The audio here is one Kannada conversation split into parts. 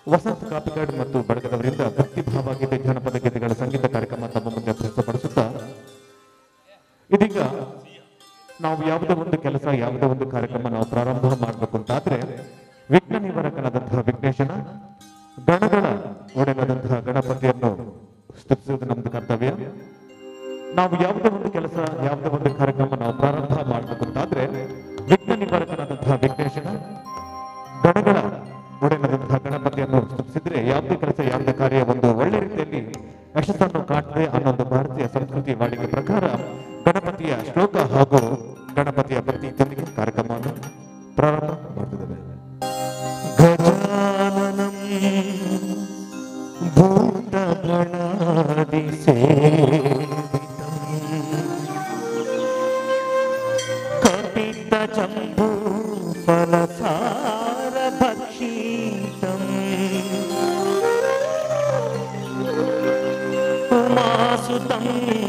ವಸಂತ ಕಾಪಿಕಾಡ್ ಮತ್ತು ಬಳಗದವರಿಂದ ಭಕ್ತಿಭಾವ ಗೀತೆ ಜನಪದ ಗೀತೆಗಳ ಸಂಗೀತ ಕಾರ್ಯಕ್ರಮ ತಮ್ಮ ಮುಂದೆ ಪ್ರಸ್ತುತಪಡಿಸುತ್ತಾ ಇದೀಗ ನಾವು ಯಾವುದೇ ಒಂದು ಕೆಲಸ ಯಾವುದೇ ಒಂದು ಕಾರ್ಯಕ್ರಮ ನಾವು ಪ್ರಾರಂಭ ಮಾಡಬೇಕು ಅಂತಾದ್ರೆ ವಿಘ್ನ ನಿವಾರಕನಾದಂತಹ ವಿಘ್ನೇಶನ ಗಣಗಳ ಒಡೆಯನಾದಂತಹ ಗಣಪತಿಯನ್ನು ಸ್ತುತಿಸುವುದು ನಮ್ದು ಕರ್ತವ್ಯ ನಾವು ಯಾವುದೇ ಒಂದು ಕೆಲಸ ಯಾವುದೇ ಒಂದು ಕಾರ್ಯಕ್ರಮ ನಾವು ಪ್ರಾರಂಭ ಮಾಡಬೇಕು ಅಂತಾದ್ರೆ ವಿಘ್ನ ನಿವಾರಕನಾದಂತಹ ವಿಘ್ನೇಶನ ಗಣಗಳ ಒಡೆಯನಾದಂತಹ ಗಣಪತಿಯನ್ನು ಸ್ತುತಿಸಿದ್ರೆ ಯಾವುದೇ ಕೆಲಸ ಯಾವುದೇ ಕಾರ್ಯ ಒಂದು ಒಳ್ಳೆ ರೀತಿಯಲ್ಲಿ ಯಶಸ್ಸನ್ನು ಕಾಣ್ತದೆ ಅನ್ನೊಂದು ಭಾರತೀಯ ಸಂಸ್ಕೃತಿ ವಾಡಿಕೆ ಪ್ರಕಾರ ಗಣಪತಿಯ ಶ್ಲೋಕ ಹಾಗೂ ಗಣಪತಿಯ ಪ್ರತಿಯೊಂದಿಗೆ ಕಾರ್ಯಕ್ರಮವನ್ನು ಪ್ರಾರಂಭ ಮಾಡ್ತಿದ್ದೇವೆ ಗಜಾನನಂ ಭೂತಗಣಾದಿ ಸೇವಿತಂ ಕಪಿತ ಜಂಬೂ ಫಲಸಾರ ಭಕ್ಷಿತಂ ಉಮಾಸುತಂ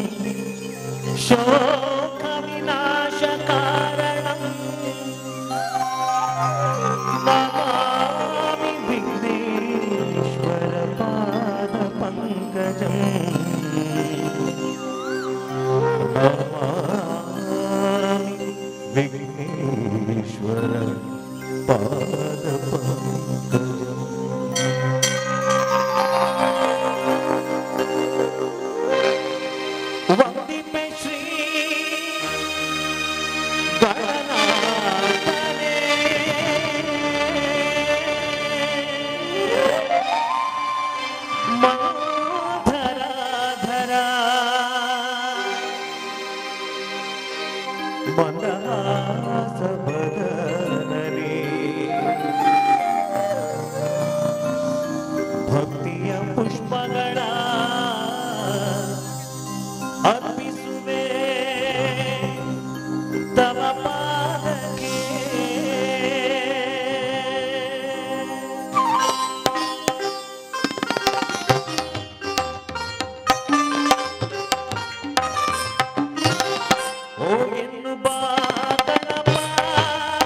ಶೋಕ ವಿನಾಶ ಕಾರಣಂ ನಮಾಮಿ ವಿಘ್ನೇಶ್ವರ ಪಾದ ಪಂಕಜಂ ನಮಾಮಿ ವಿಘ್ನೇಶ್ವರ ಪಾದ ಪಂಕಜಂ ವಂದಿಪೆ ಶ್ರೀ ಗಣನಾಥನೇ ಮಾಧರಾಧರ ಮಂದಹಾಸ ಬದನನೇ ಭಕ್ತಿಯ ಪುಷ್ಪಗಳ ಅರ್ಪಿಸುವೆ ತವ ಪಾದಕ್ಕೆ ಓ ಎನ್ನು ಬಾ ಗಣಪ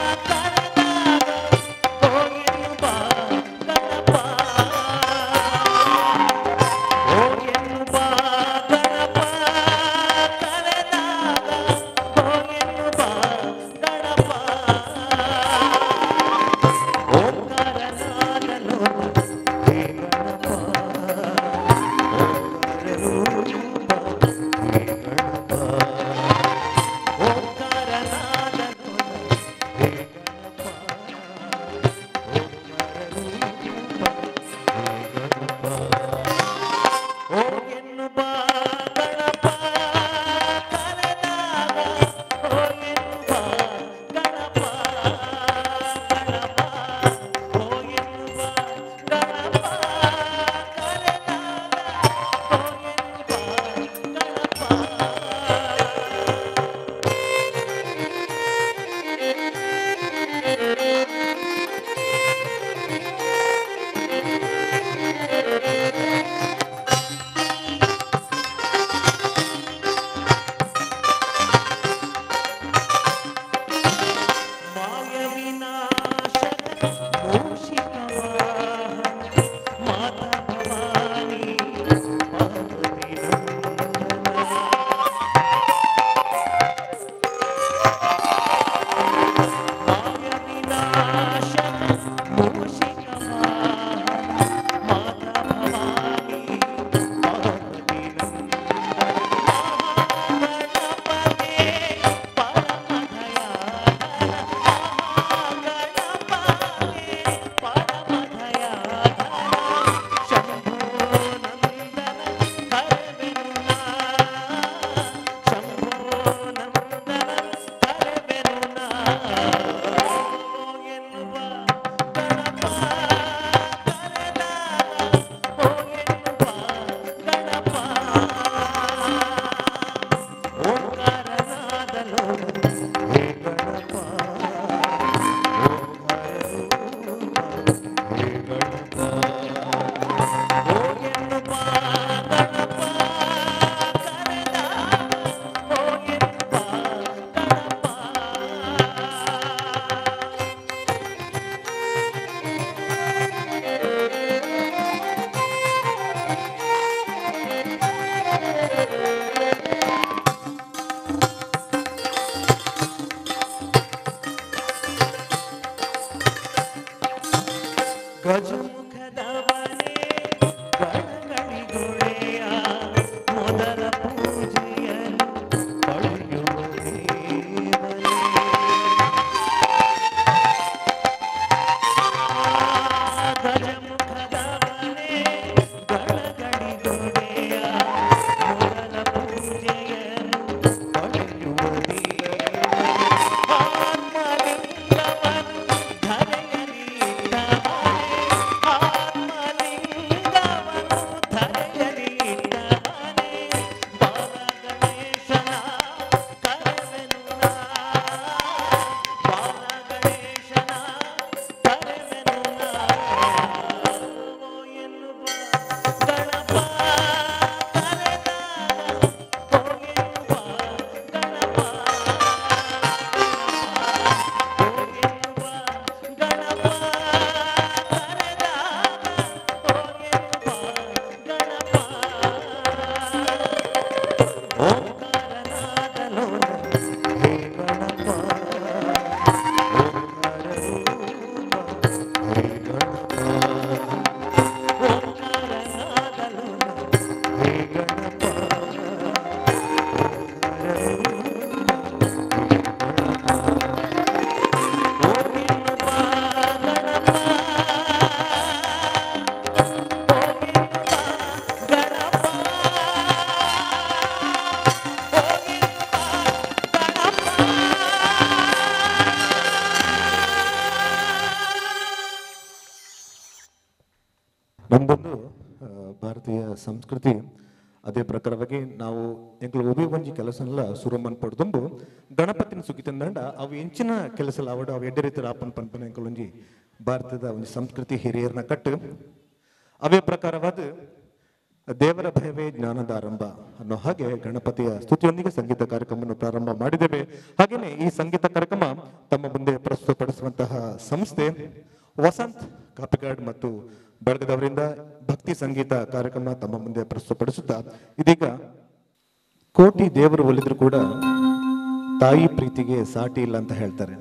ಸಂಸ್ಕೃತಿ ಅದೇ ಪ್ರಕಾರವಾಗಿ ನಾವು ಎಂಕ್ಲು ಒಬ್ಬಿ ಒಂಜಿ ಕೆಲಸನೆಲ್ಲ ಶುರು ಮನ್ಪಡ್ದುಂಬು ಗಣಪತಿನ ಸುಗಿತಂದಂಡ ಅವು ಎಂಚಿನ ಕೆಲಸ ಆವಡು ಅವು ಎಡ್ಡೆ ರೀತಿ ಆಪನ್ ಪನ್ಪನ ಎಂಕಲ್ ಒಂಜಿ ಭಾರತದ ಒಂಜಿ ಸಂಸ್ಕೃತಿ ಹಿರಿಯರನ್ನ ಕಟ್ಟು ಅವೇ ಪ್ರಕಾರವಾದ ದೇವರ ಭಯವೇ ಜ್ಞಾನದ ಆರಂಭ ಅನ್ನೋ ಹಾಗೆ ಗಣಪತಿಯ ಸ್ತುತಿಯೊಂದಿಗೆ ಸಂಗೀತ ಕಾರ್ಯಕ್ರಮವನ್ನು ಪ್ರಾರಂಭ ಮಾಡಿದ್ದೇವೆ ಹಾಗೇನೆ ಈ ಸಂಗೀತ ಕಾರ್ಯಕ್ರಮ ತಮ್ಮ ಮುಂದೆ ಪ್ರಸ್ತುತಪಡಿಸುವಂತಹ ಸಂಸ್ಥೆ ವಸಂತ್ ಕಾಪಿಗಾಡ್ ಮತ್ತು ಬಳಗದವರಿಂದ ಭಕ್ತಿ ಸಂಗೀತ ಕಾರ್ಯಕ್ರಮ ತಮ್ಮ ಮುಂದೆ ಪ್ರಸ್ತುತಪಡಿಸುತ್ತಾ ಇದೀಗ ಕೋಟಿ ದೇವರು ಒಲಿದ್ರು ಕೂಡ ತಾಯಿ ಪ್ರೀತಿಗೆ ಸಾಟಿ ಇಲ್ಲ ಅಂತ ಹೇಳ್ತಾರೆ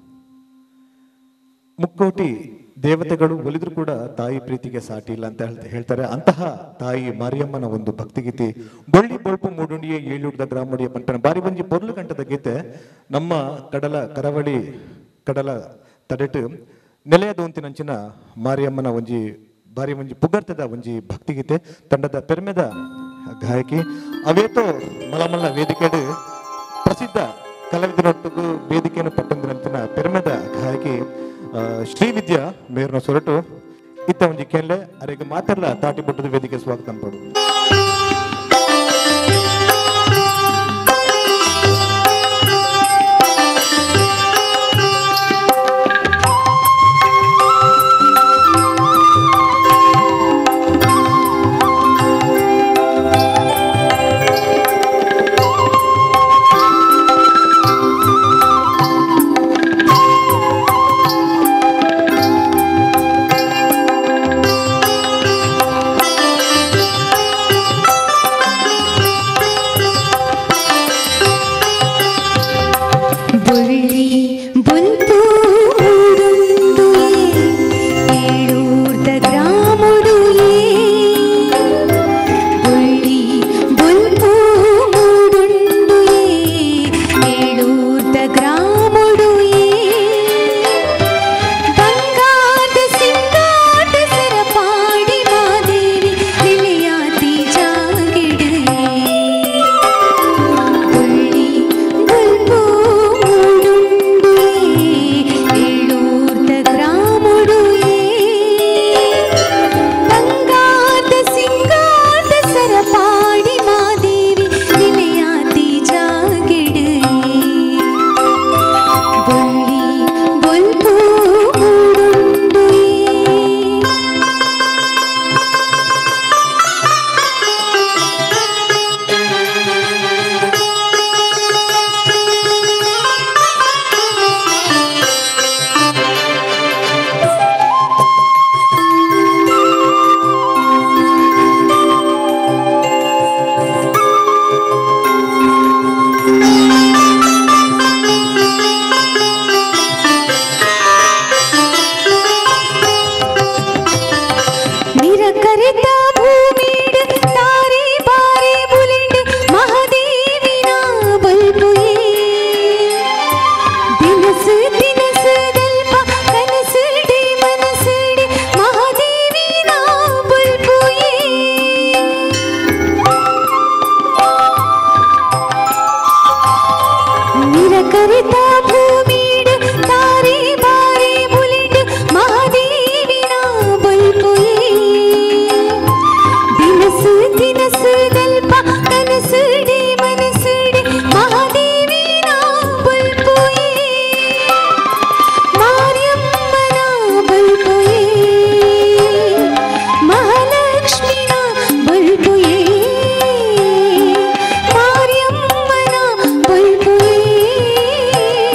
ಮುಕ್ಕೋಟಿ ದೇವತೆಗಳು ಒಲಿದ್ರು ಕೂಡ ತಾಯಿ ಪ್ರೀತಿಗೆ ಸಾಟಿ ಇಲ್ಲ ಅಂತ ಹೇಳ್ತ- ಹೇಳ್ತಾರೆ ಅಂತಹ ತಾಯಿ ಮಾರಿಯಮ್ಮನ ಒಂದು ಭಕ್ತಿಗೀತೆ ಬೊಳ್ಳಿ ಬೊಳ್ಪು ಮೂಡುಂಡಿಯ ಏಳುಡ್ದ ಗ್ರಾಮಡಿಯ ಪಂಪನ ಬಾರಿ ಬಂಜಿ ಪೊರ್ಲು ಕಂಠದ ಗೀತೆ ನಮ್ಮ ಕಡಲ ಕರಾವಳಿ ಕಡಲ ತಡೆಟು ನೆಲೆಯದೊಂತಿನಂಚಿನ ಮಾರಿಯಮ್ಮನ ಒಂಜಿ ಬಾರಿ ಒಂಜಿ ಪುಗರ್ತದ ಒಂಜಿ ಭಕ್ತಿಗೀತೆ ತಂಡದ ಪೆರ್ಮೆದ ಗಾಯಕಿ ಅವೇತೋ ಮಲಮಲ್ಲ ವೇದಿಕೆಡು ಪ್ರಸಿದ್ಧ ಕಲಾವಿದರೊಟ್ಟಿಗೂ ವೇದಿಕೆಯನ್ನು ಪಟ್ಟಂದಿನಂತಿನ ಪೆರ್ಮೆದ ಗಾಯಕಿ ಆ, ಶ್ರೀವಿದ್ಯಾ ಮೇರ್ನ ಸೊರಟು ಇತ್ತ ಒಂಜಿ ಕೆಲ್ಲೆ ಅರೆಗೆ ಮಾತೆಲ್ಲ ತಾಟಿ ಬುಟ್ಟದ ವೇದಿಕೆ ಸ್ವಾಗತ ಅನ್ಪಡು ಬುಳ್ಳಿ ಬುಲ್ಪು ಏಳೂರ್ದ ಗ್ರಾಮುಡುಯೇ ಬುಳ್ಳಿ ಬುಲ್ಪು ಮೂಡುಂಡುಯೇ ಏಳೂರ್ದ ಗ್ರಾಮುಡುಯೇ ಬಂಗಾದ ಸಿಂಗಾದ ಸರಪಾಡಿ ಮಾದೇವಿ ನಿಲೆಯಾತಿ ಜಾಗಿಡುಯೇ ಬುಳ್ಳಿ ಬುಲ್ಪು ಮೂಡುಂಡುಯೇ ಏಳೂರ್ದ ಗ್ರಾಮುಡುಯೇ ಬಂಗಾದ ಸಿಂಗಾದ ಸರಪಾಡಿ ಮಾದೇವಿ ನಿಲೆಯಾತಿ ಜಾಗಿಡುಯೇ ಬುಳ್ಳಿ ಬುಲ್ಪು ಮೂಡುಂಡುಯೇ ನಿರಕರಿತ ಭೂಮಿಡ್ ತಾರೆ ಬಾರೆ ಬುಲೆಂಡ್ ಮಹಾದೇವಿನ ಬಲ್ಪುಯೇ ದಿನಸು ದಿನಸು ದಲ್ಪ ಕನಸುಡೆ ಮನಸುಡೆ ಮಹಾದೇವಿನ ಬಲ್ಪುಯೇ ನಿರಕರಿತ ಭೂಮಿಡ್ ತಾರೆ ಬಾರೆ ಬುಲೆಂಡ್ ಮಹಾದೇವಿನ ಬಲ್ಪುಯೇ ದಿನಸು ದಿನಸು ದಲ್ಪ ಕನಸುಡೆ ಮನಸುಡೆ ಮಹಾದೇವಿನ ಬಲ್ಪುಯೇ ಮಾರ್ಯಮ್ಮನ ಬಲ್ಪುಯೇ ಮಹಾಲಕ್ಷ್ಮಿನ ಬಲ್ಪುಯೇ ಮಾರ್ಯಮ್ಮನ ಬಲ್ಪುಯೇ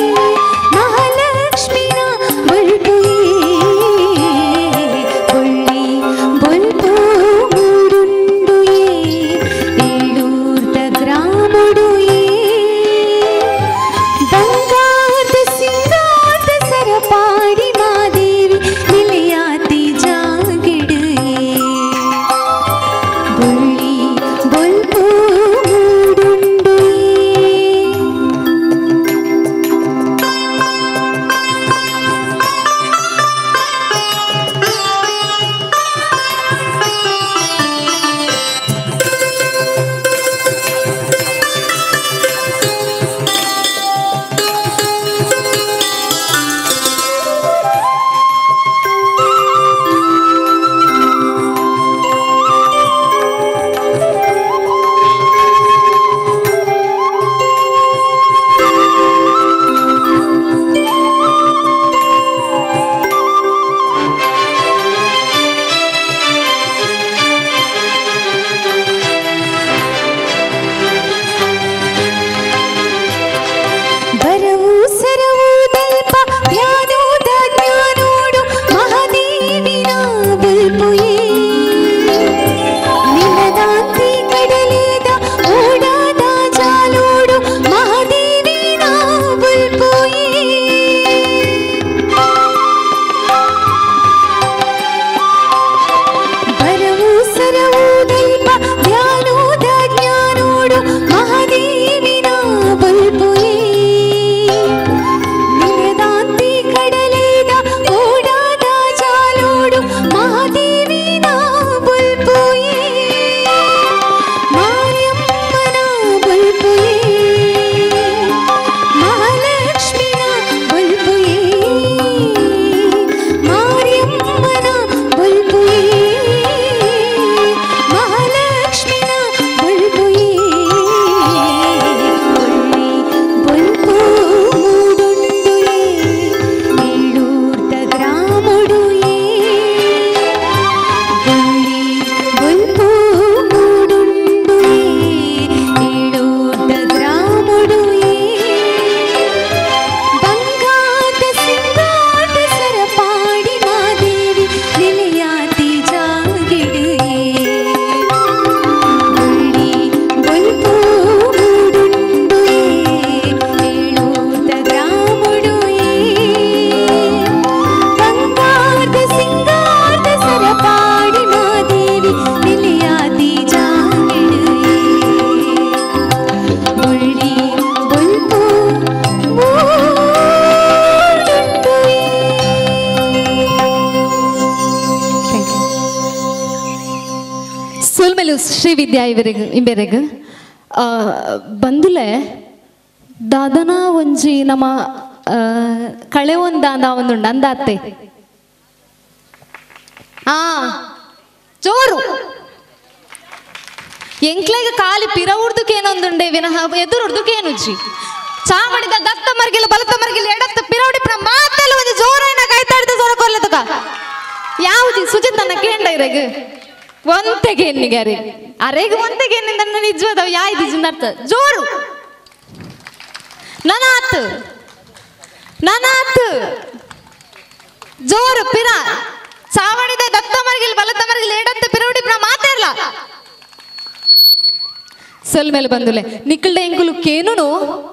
ಶ್ರೀವಿದ್ಯಾ ಇವರಿಗೆ ಇಂಬೆರೆಗ್ ಆ, ಬಂದುಲೆ ದಾದನ ಒಂಜಿ ನಮ್ಮ ಆ, ಕಳೆ ಒಂದ ಅಂದ ಒಂದುಂಡು ಅಂದಾತೆ ಆ ಜೋರು ಎಂಕ್ಲೆಗ ಕಾಲಿ ಪಿರ ಉರ್ದುಕೇನೊಂದುಂಡೆ ವಿನಃ ಎದುರು ಉರ್ದುಕೇನುಜ್ಜಿ ಚಾಮಡಿದ ದತ್ತ ಮರ್ಗಿಲ ಬಲತ ಮರ್ಗಿಲ ಎಡತ್ತ ಪಿರೌಡಿ ಪ್ರ ಮಾತೆಲ್ಲ ಒಂದು ಜೋರಾಯಿನ ಕಾಯ್ತಾಡ್ದ ಜೋರ ಕೊಲ್ಲದಕ ಯಾವ್ದು ಸುಜಿತನ ಕೇಂಡ ಇರಗ ಒಂತೆಗೆ ಎನ್ನಿಗೆ ಅರೆ ಅರೆಗೆ ಒಂತೆಗೆ ಎನ್ನಿಂದ ನಿಜವಾದ ಯಾಯ್ದು ಜಿನ್ನರ್ಥ ಜೋರು ನನಾತ್ ನನಾತ್ ಜೋರು ಪಿರ ಚಾವಡಿದ ದತ್ತ ಮರ್ಗಿಲ್ ಬಲತ ಮರ್ಗಿಲ್ ಎಡತ್ತ ಪಿರೌಡಿ ಪ್ರ ಮಾತಾಡ್ಲ ಸಲ್ ಮೇಲೆ ಬಂದುಲೆ ನಿಕಲ್ಡ ಎಂಕುಲು ಕೇನುನು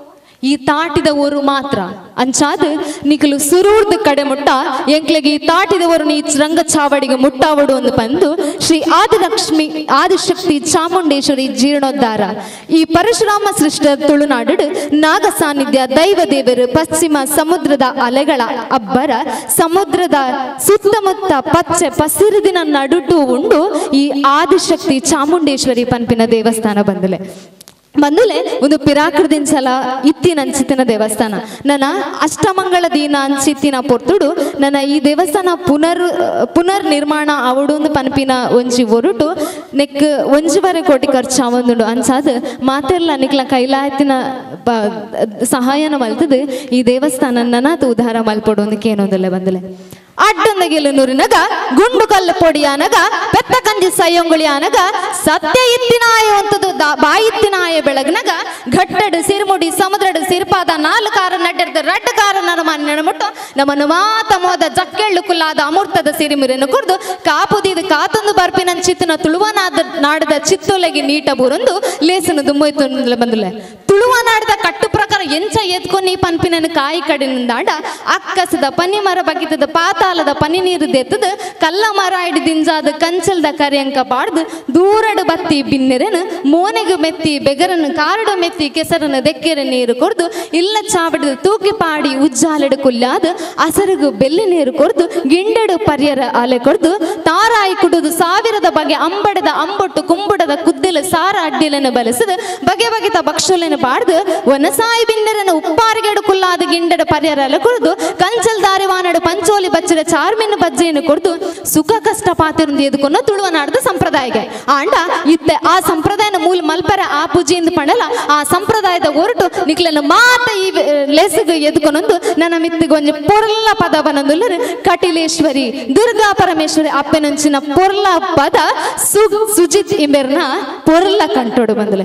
ಈ ತಾಟಿದವರು ಮಾತ್ರ ಅಂಚಾದ ನಿಕಲು ಸುರೂರ್ದ ಕಡೆ ಮುಟ್ಟ ಎಂಕ್ಲೆಗೆ ಈ ತಾಟಿದವರು ನೀ ರಂಗ ಚಾವಡಿಗೆ ಮುಟ್ಟಾವಡು ಒಂದು ಬಂದು ಶ್ರೀ ಆದಿಲಕ್ಷ್ಮಿ ಆದಿಶಕ್ತಿ ಚಾಮುಂಡೇಶ್ವರಿ ಜೀರ್ಣೋದ್ಧಾರ ಈ ಪರಶುರಾಮ ಸೃಷ್ಟ ತುಳುನಾಡು ನಾಗ ಸಾನ್ನಿಧ್ಯ ದೈವ ದೇವರು ಪಶ್ಚಿಮ ಸಮುದ್ರದ ಅಲೆಗಳ ಅಬ್ಬರ ಸಮುದ್ರದ ಸುತ್ತಮುತ್ತ ಪಚ್ಚೆ ಪಸಿರುದಿನ ನಡುಟು ಉಂಡು ಈ ಆದಿಶಕ್ತಿ ಚಾಮುಂಡೇಶ್ವರಿ ಪಂಪಿನ ದೇವಸ್ಥಾನ ಬಂದಲೆ ಬಂದುಲೆ ಒಂದು ಪಿರಾಕೃದಿನ ಸಲ ಇತ್ತಿನ ಅಂಚಿತ್ತಿನ ದೇವಸ್ಥಾನ ನನ್ನ ಅಷ್ಟಮಂಗಳ ದಿನ ಅಂಚಿತ್ತಿನ ಪೊರ್ತುಡು ನನ್ನ ಈ ದೇವಸ್ಥಾನ ಪುನರ್ ಪುನರ್ ನಿರ್ಮಾಣ ಅವಡೊಂದು ಪನ್ಪಿನ ಒಂಜಿ ಒರುಟು ನೆಕ್ ಒಂಜುವರೆ ಕೋಟಿ ಖರ್ಚು ಆವೊಂದುಂಡು ಅನ್ಸಾದ್ ಮಾತೆಲ್ಲ ನಿಕ್ಲ ಕೈಲಾಯತಿನ ಬ- ಸಹಾಯನ ಮಲ್ತದು ಈ ದೇವಸ್ಥಾನ ನನಾತು ಉದ್ಧಾರ ಮಲ್ಪೊಡು ಒಂದು ಕೇನೊಂದಲ್ಲ ಬಂದಲೆ ಅಡ್ಡೊಂದ ಗೆಲುನೂರಿನಗ ಗುಂಡು ಕಲ್ಲು ಪೊಡಿಯಾನಗ ಪೆತ್ತ ಕಂಜಿ ಸಯ್ಯೊಂಗುಳಿಯಾನಗ ಸತ್ಯ ಇತ್ತಿನಾಯ ಒಂತದು ಬಾಯಿತ್ತಿನಾಯ ಬೆಳಗ್ನಗ ಘಟ್ಟಡು ಸಿರ್ಮುಡಿ ಸಮುದ್ರಡು ಸಿರ್ಪಾದ ನಾಲ್ಕು ಕಾರ ನಡ್ಡಿರ್ದ ರಡ್ಡು ಕಾರ ನರಮಾನ ನೆನಮುಟ್ಟು ನಮ್ಮನ್ನು ಮಾತ ಮೋದ ಜಕ್ಕೆಳ್ಳು ಕುಲ್ಲಾದ ಅಮೂರ್ತದ ಸಿರಿಮಿರನ್ನು ಕುರ್ದು ಕಾಪುದಿದು ಕಾತೊಂದು ಬರ್ಪಿನ ಚಿತ್ತನ ತುಳುವನಾದ ನಾಡದ ಚಿತ್ತೊಲೆಗೆ ನೀಟ ಬೂರೊಂದು ಲೇಸನು ದುಮ್ಮೊಯ್ತು ಬಂದುಲೆ ತುಳುವನಾಡದ ಕಟ್ಟು ಪ್ರಕಾರ ಎಂಚ ಎತ್ಕೊಂಡು ಈ ಪನ್ಪಿನ ಕಾಯಿ ಕಡಿನಿಂದಾಂಡ ಅಕ್ಕಸದ ಪನಿ ಮರ ಬಗಿತದ ಪಾತಾಲದ ಪನಿ ನೀರು ದೆತ್ತದ ಕಲ್ಲ ಮರ ಹಿಡಿ ದಿಂಜಾದ ಕಂಚಲ್ದ ಕರಿಯಂಕ ಪಾಡ್ದು ದೂರಡು ಬತ್ತಿ ಬಿನ್ನೆರೆನು ಮೋನೆಗು ಮೆತ್ತಿ ಬೆಗರನ್ನು ಕಾರಡು ಮೆತ್ತಿ ಕೆಸರನ್ನು ದೆಕ್ಕೆರೆ ನೀರು ಕೊರ್ದು ಇಲ್ಲ ಚಾಬಡಿದು ತೂಕಿ ಪಾಡಿ ಉಜ್ಜಾಲೆಡು ಕುಲ್ಲಾದ ಅಸರುಗು ಬೆಲ್ಲಿ ನೀರು ಕೊರ್ದು ಗಿಂಡೆಡು ಪರ್ಯರ ಅಲೆ ಕೊರ್ದು ತಾರಾಯಿ ಕುಡುದು ಸಾವಿರದ ಬಗೆ ಅಂಬಡದ ಅಂಬೊಟ್ಟು ಕುಂಬುಡದ ಕುದ್ದೆಲು ಸಾರ ಅಡ್ಡಿಲನ್ನು ಬಲಸದು ಬಗೆ ಬಗೆತ ಭಕ್ಷುಲೆನು ಪಾಡ್ದು ಒನಸಾಯಿ ಬಿನ್ನೆರನ ಉಪ್ಪಾರಿಗೆಡು ಕುಲ್ಲಾದ ಗಿಂಡಡ ಪರ್ಯರ ಅಲೆ ಕೊರ್ದು ಕಂಚಲ್ ದಾರಿ ವಾನಡು ಪಂಚೋಲಿ ಬಚ್ಚರ ಚಾರ್ಮಿನ ಬಜ್ಜೆಯನ್ನು ಕೊಡ್ದು ಸುಖ ಕಷ್ಟ ಪಾತಿರುಂದು ಎದುಕೊಂಡು ತುಳುವನಾಡದ ಸಂಪ್ರದಾಯಗೆ ಆಂಡ ಇತ್ತೆ ಆ ಸಂಪ್ರದಾಯನ ಮೂಲ ಮಲ್ಪರ ಆ ಪೂಜೆಯಿಂದ ಪಣಲ ಆ ಸಂಪ್ರದಾಯದ ಹೊರಟು ನಿಕ್ಲನ್ನು ಮಾತ ಈ ಲೆಸಗ ಎದುಕೊನೊಂದು ನನ್ನ ಮಿತ್ತಿಗೆ ಒಂದು ಪೊರ್ಲ ಪದ ಬನಂದುಲ್ಲರು ಕಟಿಲೇಶ್ವರಿ ದುರ್ಗಾ ಪರಮೇಶ್ವರಿ ಅಪ್ಪೆನಂಚಿನ ಪೊರ್ಲ ಪದ ಸು ಸುಜಿತ್ ಇಂಬೆರ್ನ ಪೊರ್ಲ ಕಂಟೋಡು ಬಂದಲೆ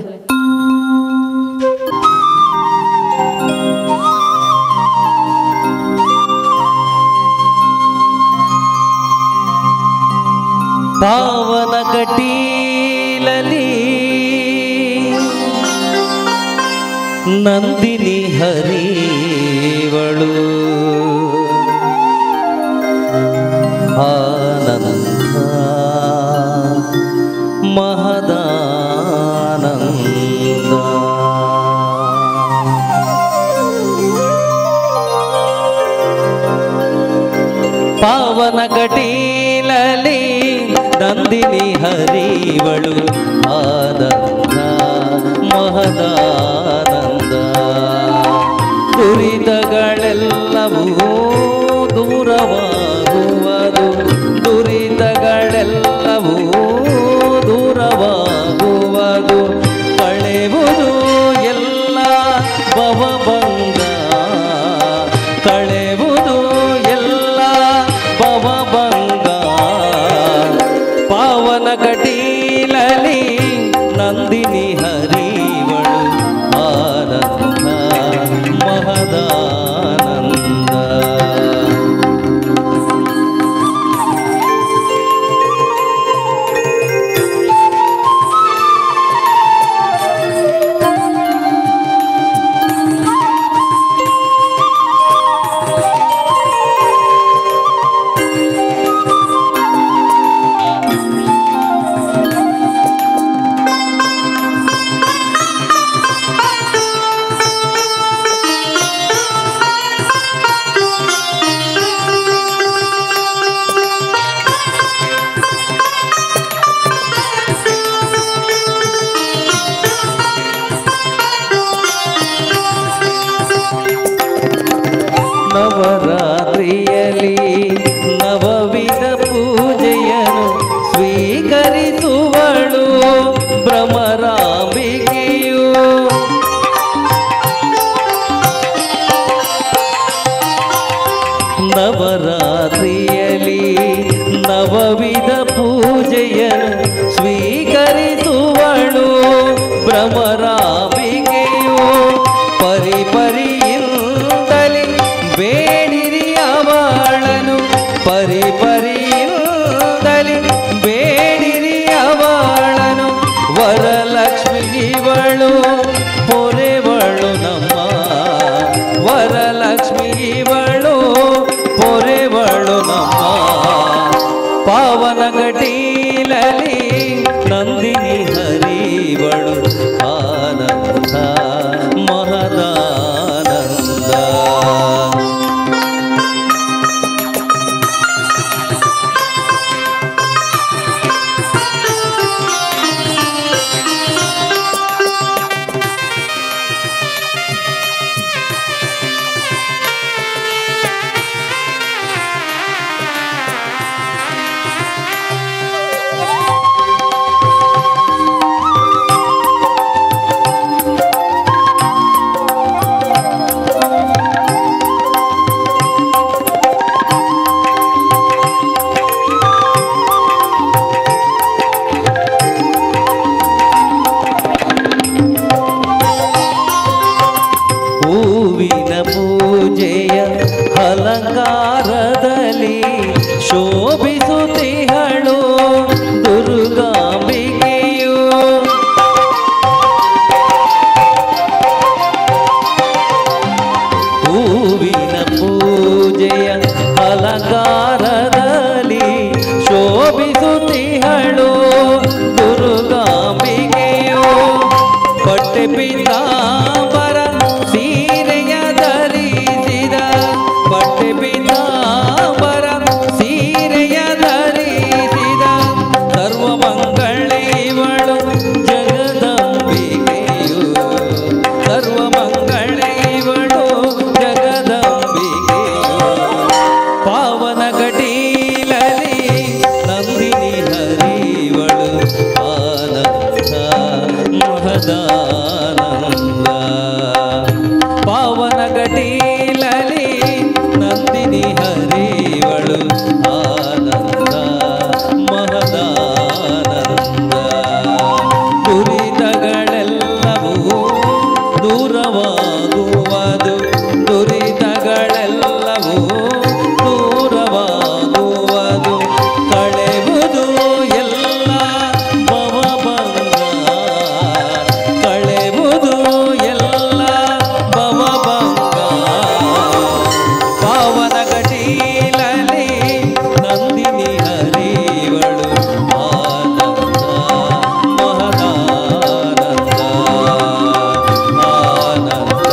ಪಾವನ ಕಟೀಲಲಿ ನಂದಿನಿ ಹರಿವಳು ಆನಂದ ಮಹದಾನಂದ ಪಾವನ ಕಟೀಲಲಿ ನಂದಿನಿ ಹರಿವಳು ಆನಂದ ಮಹದಾನಂದ ದುರಿತಗಳೆಲ್ಲವೂ ದೂರವಾಗುವುದು ದುರಿತಗಳೆಲ್ಲವೂ ದೂರವಾಗುವುದು ಕಳೆವುದು ಎಲ್ಲ ಭವಭಂಗ ಕಳೆವುದು ಎಲ್ಲ ಭವಭಂಗ ಪಾವನ ಕಟೀಲಲಿ ನವರಾತ್ರಿಯಲ್ಲಿ ನವವಿಧ ಪೂಜೆಯನ್ನು ಸ್ವೀಕರಿಸುವಳು ಭ್ರಮರಾಂಬಿಕೆಯು ನವರಾತ್ರಿಯಲ್ಲಿ ನವವಿಧ ಪೂಜೆಯನ್ನು ಸ್ವೀಕರಿಸುವಳು ಭ್ರಮರಾಂಬಿಕೆಯು ಪರಿ ಪರಿಯಿಂದಲೇ ಬೇಡಿರಿ ಅವಳನು ಪರಿ ಪರಿಯಿಂದಲೇ ಬೇಡಿರಿ ಅವಳನು ವರಲಕ್ಷ್ಮಿ ಇವಳು ಪೊರೆವಳು ನಮ್ಮ ವರಲಕ್ಷ್ಮಿ ಇವಳು ಪೊರೆವಳು ನಮ್ಮ ಪಾವನ ಗಟೀಲಲಿ ನಂದಿನಿ ಹರಿವಳು ಆನಂದ ಮಹದಾನಂದ ಹೂವಿನ ಪೂಜೆಯ ಅಲಂಕಾರದಲ್ಲಿ ಶೋಭಿಸುತ್ತಿಹಳು ದುರ್ಗಾಂಬಿಕೆಯು ಹೂವಿನ ಪೂಜೆಯ ಅಲಂಕಾರದಲ್ಲಿ ಶೋಭಿಸುತ್ತಿಹಳು ದುರ್ಗಾಂಬಿಕೆಯು ಪಟ್ಟೆ ಪೀತಾಂಬರ ಸೀರೆಯ ಧರಿಸಿದ ಪಟ್ಟೆ ಪೀತಾಂಬರ ಸೀರೆಯ ಧರಿಸಿದ ಸರ್ವಮಂಗಳೇವಳು ಜಗದಂಬಿಕೆಯು ಸರ್ವಮಂಗಳೇವಳು ಜಗದಂಬಿಕೆಯು ಪಾವನ ಕಟೀಲಲಿ ನಂದಿನಿ ಹರಿವಳು ಆನಂದ ಮಹದಾನಂದ ಪಾವನ ಕಟೀಲಲಿ ನಂದಿನಿ ಹರಿವಳು ಆನಂದ ಮಹದಾನಂದ ದುರಿತಗಳೆಲ್ಲವೂ ದೂರವಾಗುವುದು ದುರಿತಗಳೆಲ್ಲವೂ ದೂರವಾಗುವುದು ಕಳೆವುದು ಎಲ್ಲ ಭವಭಂಗ ಕಳೆವುದು ಎಲ್ಲ ಭವಭಂಗ ಪಾವನ ಕಟೀಲಲಿ ನಂದಿನಿ ಹರಿವಳು ಆನಂದ ಮಹದಾನಂದ ಆನಂದ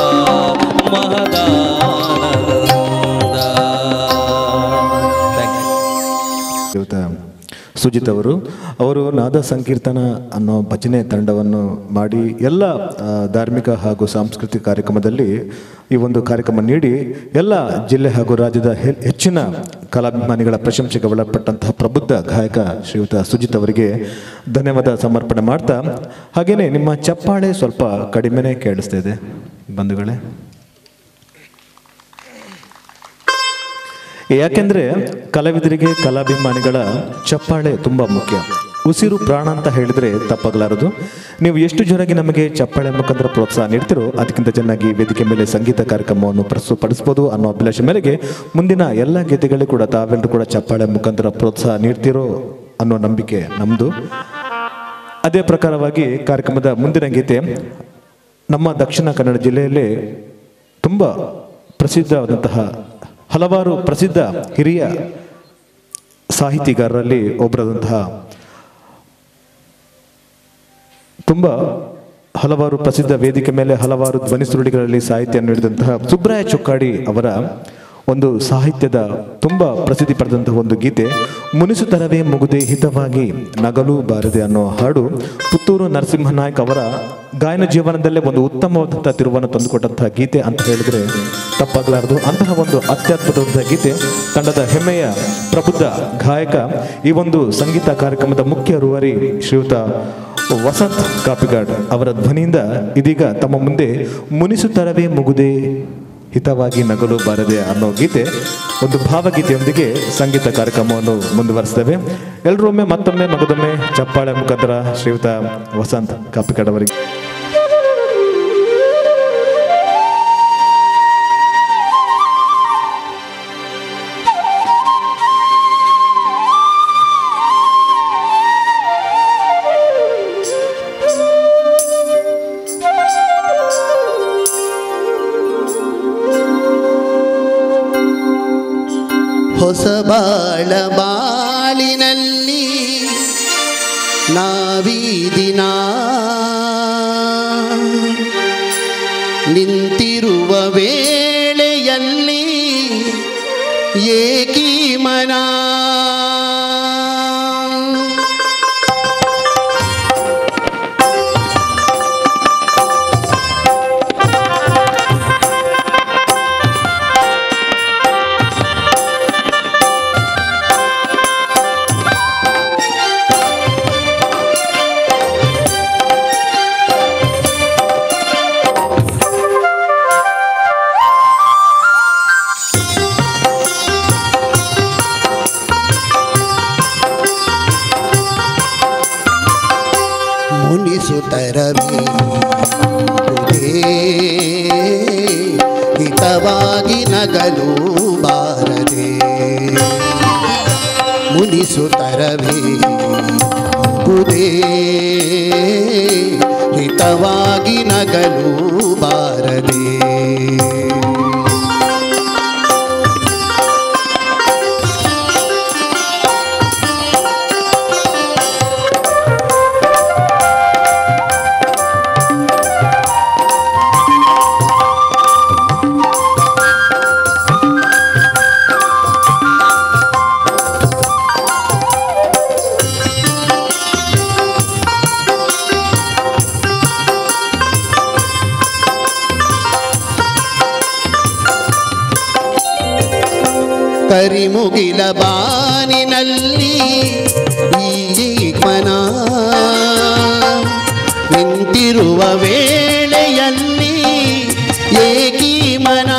ಮಹದಾನಂದ ಥ್ಯಾಂಕ್ ಯು ಶ್ರೀಯುತ ಸುಜಿತ್ ಅವರು ಅವರು ನಾದ ಸಂಕೀರ್ತನ ಅನ್ನೋ ಭಜನೆ ತಂಡವನ್ನು ಮಾಡಿ ಎಲ್ಲ ಆ, ಧಾರ್ಮಿಕ ಹಾಗೂ ಸಾಂಸ್ಕೃತಿಕ ಕಾರ್ಯಕ್ರಮದಲ್ಲಿ ಈ ಒಂದು ಕಾರ್ಯಕ್ರಮ ನೀಡಿ ಎಲ್ಲ ಜಿಲ್ಲೆ ಹಾಗೂ ರಾಜ್ಯದ ಹೆ- ಹೆಚ್ಚಿನ ಕಲಾಭಿಮಾನಿಗಳ ಪ್ರಶಂಸೆಗೆ ಒಳಪಟ್ಟಂತಹ ಪ್ರಬುದ್ಧ ಗಾಯಕ ಶ್ರೀಯುತ ಸುಜಿತ್ ಅವರಿಗೆ ಧನ್ಯವಾದ ಸಮರ್ಪಣೆ ಮಾಡ್ತಾ ಹಾಗೆಯೇ ನಿಮ್ಮ ಚಪ್ಪಾಳೆ ಸ್ವಲ್ಪ ಕಡಿಮೆನೇ ಕೇಳಿಸ್ತಾ ಇದೆ ಬಂಧುಗಳೇ ಯಾಕೆಂದ್ರೆ ಕಲಾವಿದರಿಗೆ ಕಲಾಭಿಮಾನಿಗಳ ಚಪ್ಪಾಳೆ ತುಂಬಾ ಮುಖ್ಯ ಉಸಿರು ಪ್ರಾಣ ಅಂತ ಹೇಳಿದ್ರೆ ತಪ್ಪಾಗಲಾರದು ನೀವು ಎಷ್ಟು ಜೋರಾಗಿ ನಮಗೆ ಚಪ್ಪಾಳೆ ಮುಖಾಂತರ ಪ್ರೋತ್ಸಾಹ ನೀಡ್ತಿರೋ ಅದಕ್ಕಿಂತ ಚೆನ್ನಾಗಿ ವೇದಿಕೆ ಮೇಲೆ ಸಂಗೀತ ಕಾರ್ಯಕ್ರಮವನ್ನು ಪ್ರಸ್ತುತಪಡಿಸಬಹುದು ಅನ್ನೋ ಅಭಿಲಾಷೆ ಮೇರೆಗೆ ಮುಂದಿನ ಎಲ್ಲ ಗೀತೆಗಳಿಗೂ ಕೂಡ ತಾವೆಲ್ಲರೂ ಕೂಡ ಚಪ್ಪಾಳೆ ಮುಖಾಂತರ ಪ್ರೋತ್ಸಾಹ ನೀಡ್ತಿರೋ ಅನ್ನೋ ನಂಬಿಕೆ ನಮ್ಮದು ಅದೇ ಪ್ರಕಾರವಾಗಿ ಕಾರ್ಯಕ್ರಮದ ಮುಂದಿನ ಗೀತೆ ನಮ್ಮ ದಕ್ಷಿಣ ಕನ್ನಡ ಜಿಲ್ಲೆಯಲ್ಲೇ ತುಂಬ ಪ್ರಸಿದ್ಧವಾದಂತಹ ಹಲವಾರು ಪ್ರಸಿದ್ಧ ಹಿರಿಯ ಸಾಹಿತಿಗಾರರಲ್ಲಿ ಒಬ್ಬರಾದಂತಹ ತುಂಬ ಹಲವಾರು ಪ್ರಸಿದ್ಧ ವೇದಿಕೆ ಮೇಲೆ ಹಲವಾರು ಧ್ವನಿ ಸುರುಳಿಗಳಲ್ಲಿ ಸಾಹಿತ್ಯ ನೀಡಿದಂತಹ ಸುಬ್ರಾಯ ಚೊಕ್ಕಾಡಿ ಅವರ ಒಂದು ಸಾಹಿತ್ಯದ ತುಂಬ ಪ್ರಸಿದ್ಧಿ ಪಡೆದಂತಹ ಒಂದು ಗೀತೆ ಮುನಿಸುತ್ತರವೇ ಮುಗುದೆ ಹಿತವಾಗಿ ನಗಲು ಬಾರದೆ ಅನ್ನೋ ಹಾಡು ಪುತ್ತೂರು ನರಸಿಂಹನಾಯ್ಕ ಅವರ ಗಾಯನ ಜೀವನದಲ್ಲೇ ಒಂದು ಉತ್ತಮವಾದಂಥ ತಿರುವನ್ನು ತಂದುಕೊಟ್ಟಂತಹ ಗೀತೆ ಅಂತ ಹೇಳಿದ್ರೆ ತಪ್ಪಾಗಲಾರದು ಅಂತಹ ಒಂದು ಅತ್ಯದ್ಭುತವಾದ ಗೀತೆ ತಂಡದ ಹೆಮ್ಮೆಯ ಪ್ರಬುದ್ಧ ಗಾಯಕ ಈ ಒಂದು ಸಂಗೀತ ಕಾರ್ಯಕ್ರಮದ ಮುಖ್ಯ ರೂವಾರಿ ಶ್ರೀಯುತ ವಸಂತ್ ಕಾಪಿಗಾಡ್ ಅವರ ಧ್ವನಿಯಿಂದ ಇದೀಗ ತಮ್ಮ ಮುಂದೆ ಮುನಿಸುತ್ತರವೇ ಮುಗುದೆ ಹಿತವಾಗಿ ನಗಲು ಬಾರದೆ ಅನ್ನೋ ಗೀತೆ ಒಂದು ಭಾವಗೀತೆಯೊಂದಿಗೆ ಸಂಗೀತ ಕಾರ್ಯಕ್ರಮವನ್ನು ಮುಂದುವರಿಸ್ತೇವೆ ಎಲ್ಲರೂ ಒಮ್ಮೆ ಮತ್ತೊಮ್ಮೆ ಮಗದೊಮ್ಮೆ ಚಪ್ಪಾಳೆ ಮುಖಾಂತರ ಶ್ರೀಯುತ ವಸಂತ್ ಕಾಪಿಕಾಡ್ ಅವರಿಗೆ ಹೊಸ ಬಾಳ ಬಾಳಿನಲ್ಲಿ ನಾವೀದಿನ ನಿಂತಿರುವ ವೇಳೆಯಲ್ಲಿ ಏಕೀ ಮನ ಮುನಿಸುತ್ತರವೇ ಹಿತವಾಗಿ ನಗಲು ಬಾರದೆ ಮುನಿಸುತ್ತರವೇ ಬುದೇ ಹಿತವಾಗಿ ನಗಲು ಬಾರದೆ ಕರಿಮುಗಿಲ ಬಾನಿನಲ್ಲಿ ಈ ಮನ ನಿಂತಿರುವ ವೇಳೆಯಲ್ಲಿ ಏಕೀ ಮನ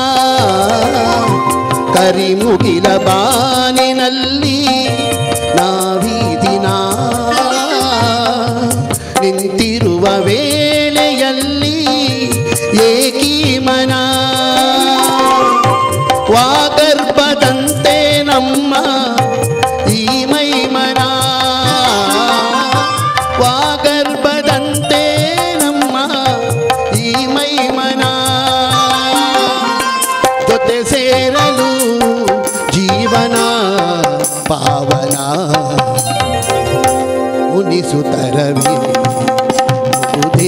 ಕರಿಮುಗಿಲ ಬಾನಿನಲ್ಲಿ ನಾವೀ ದಿನ ನಿಂತಿರುವ ವೇಳೆಯಲ್ಲಿ ಏಕೀ ಮನ ವಾಗರ್ಭದಂತೆ ನಮ್ಮ ಈ ಮೈಮನ ವಾಗರ್ಭದಂತೆ ನಮ್ಮ ಈ ಮೈಮನ ಜೊತೆ ಸೇರಲು ಜೀವನ ಪಾವನ ಉನಿಸುತ್ತರವೇ ಮುಗುದೇ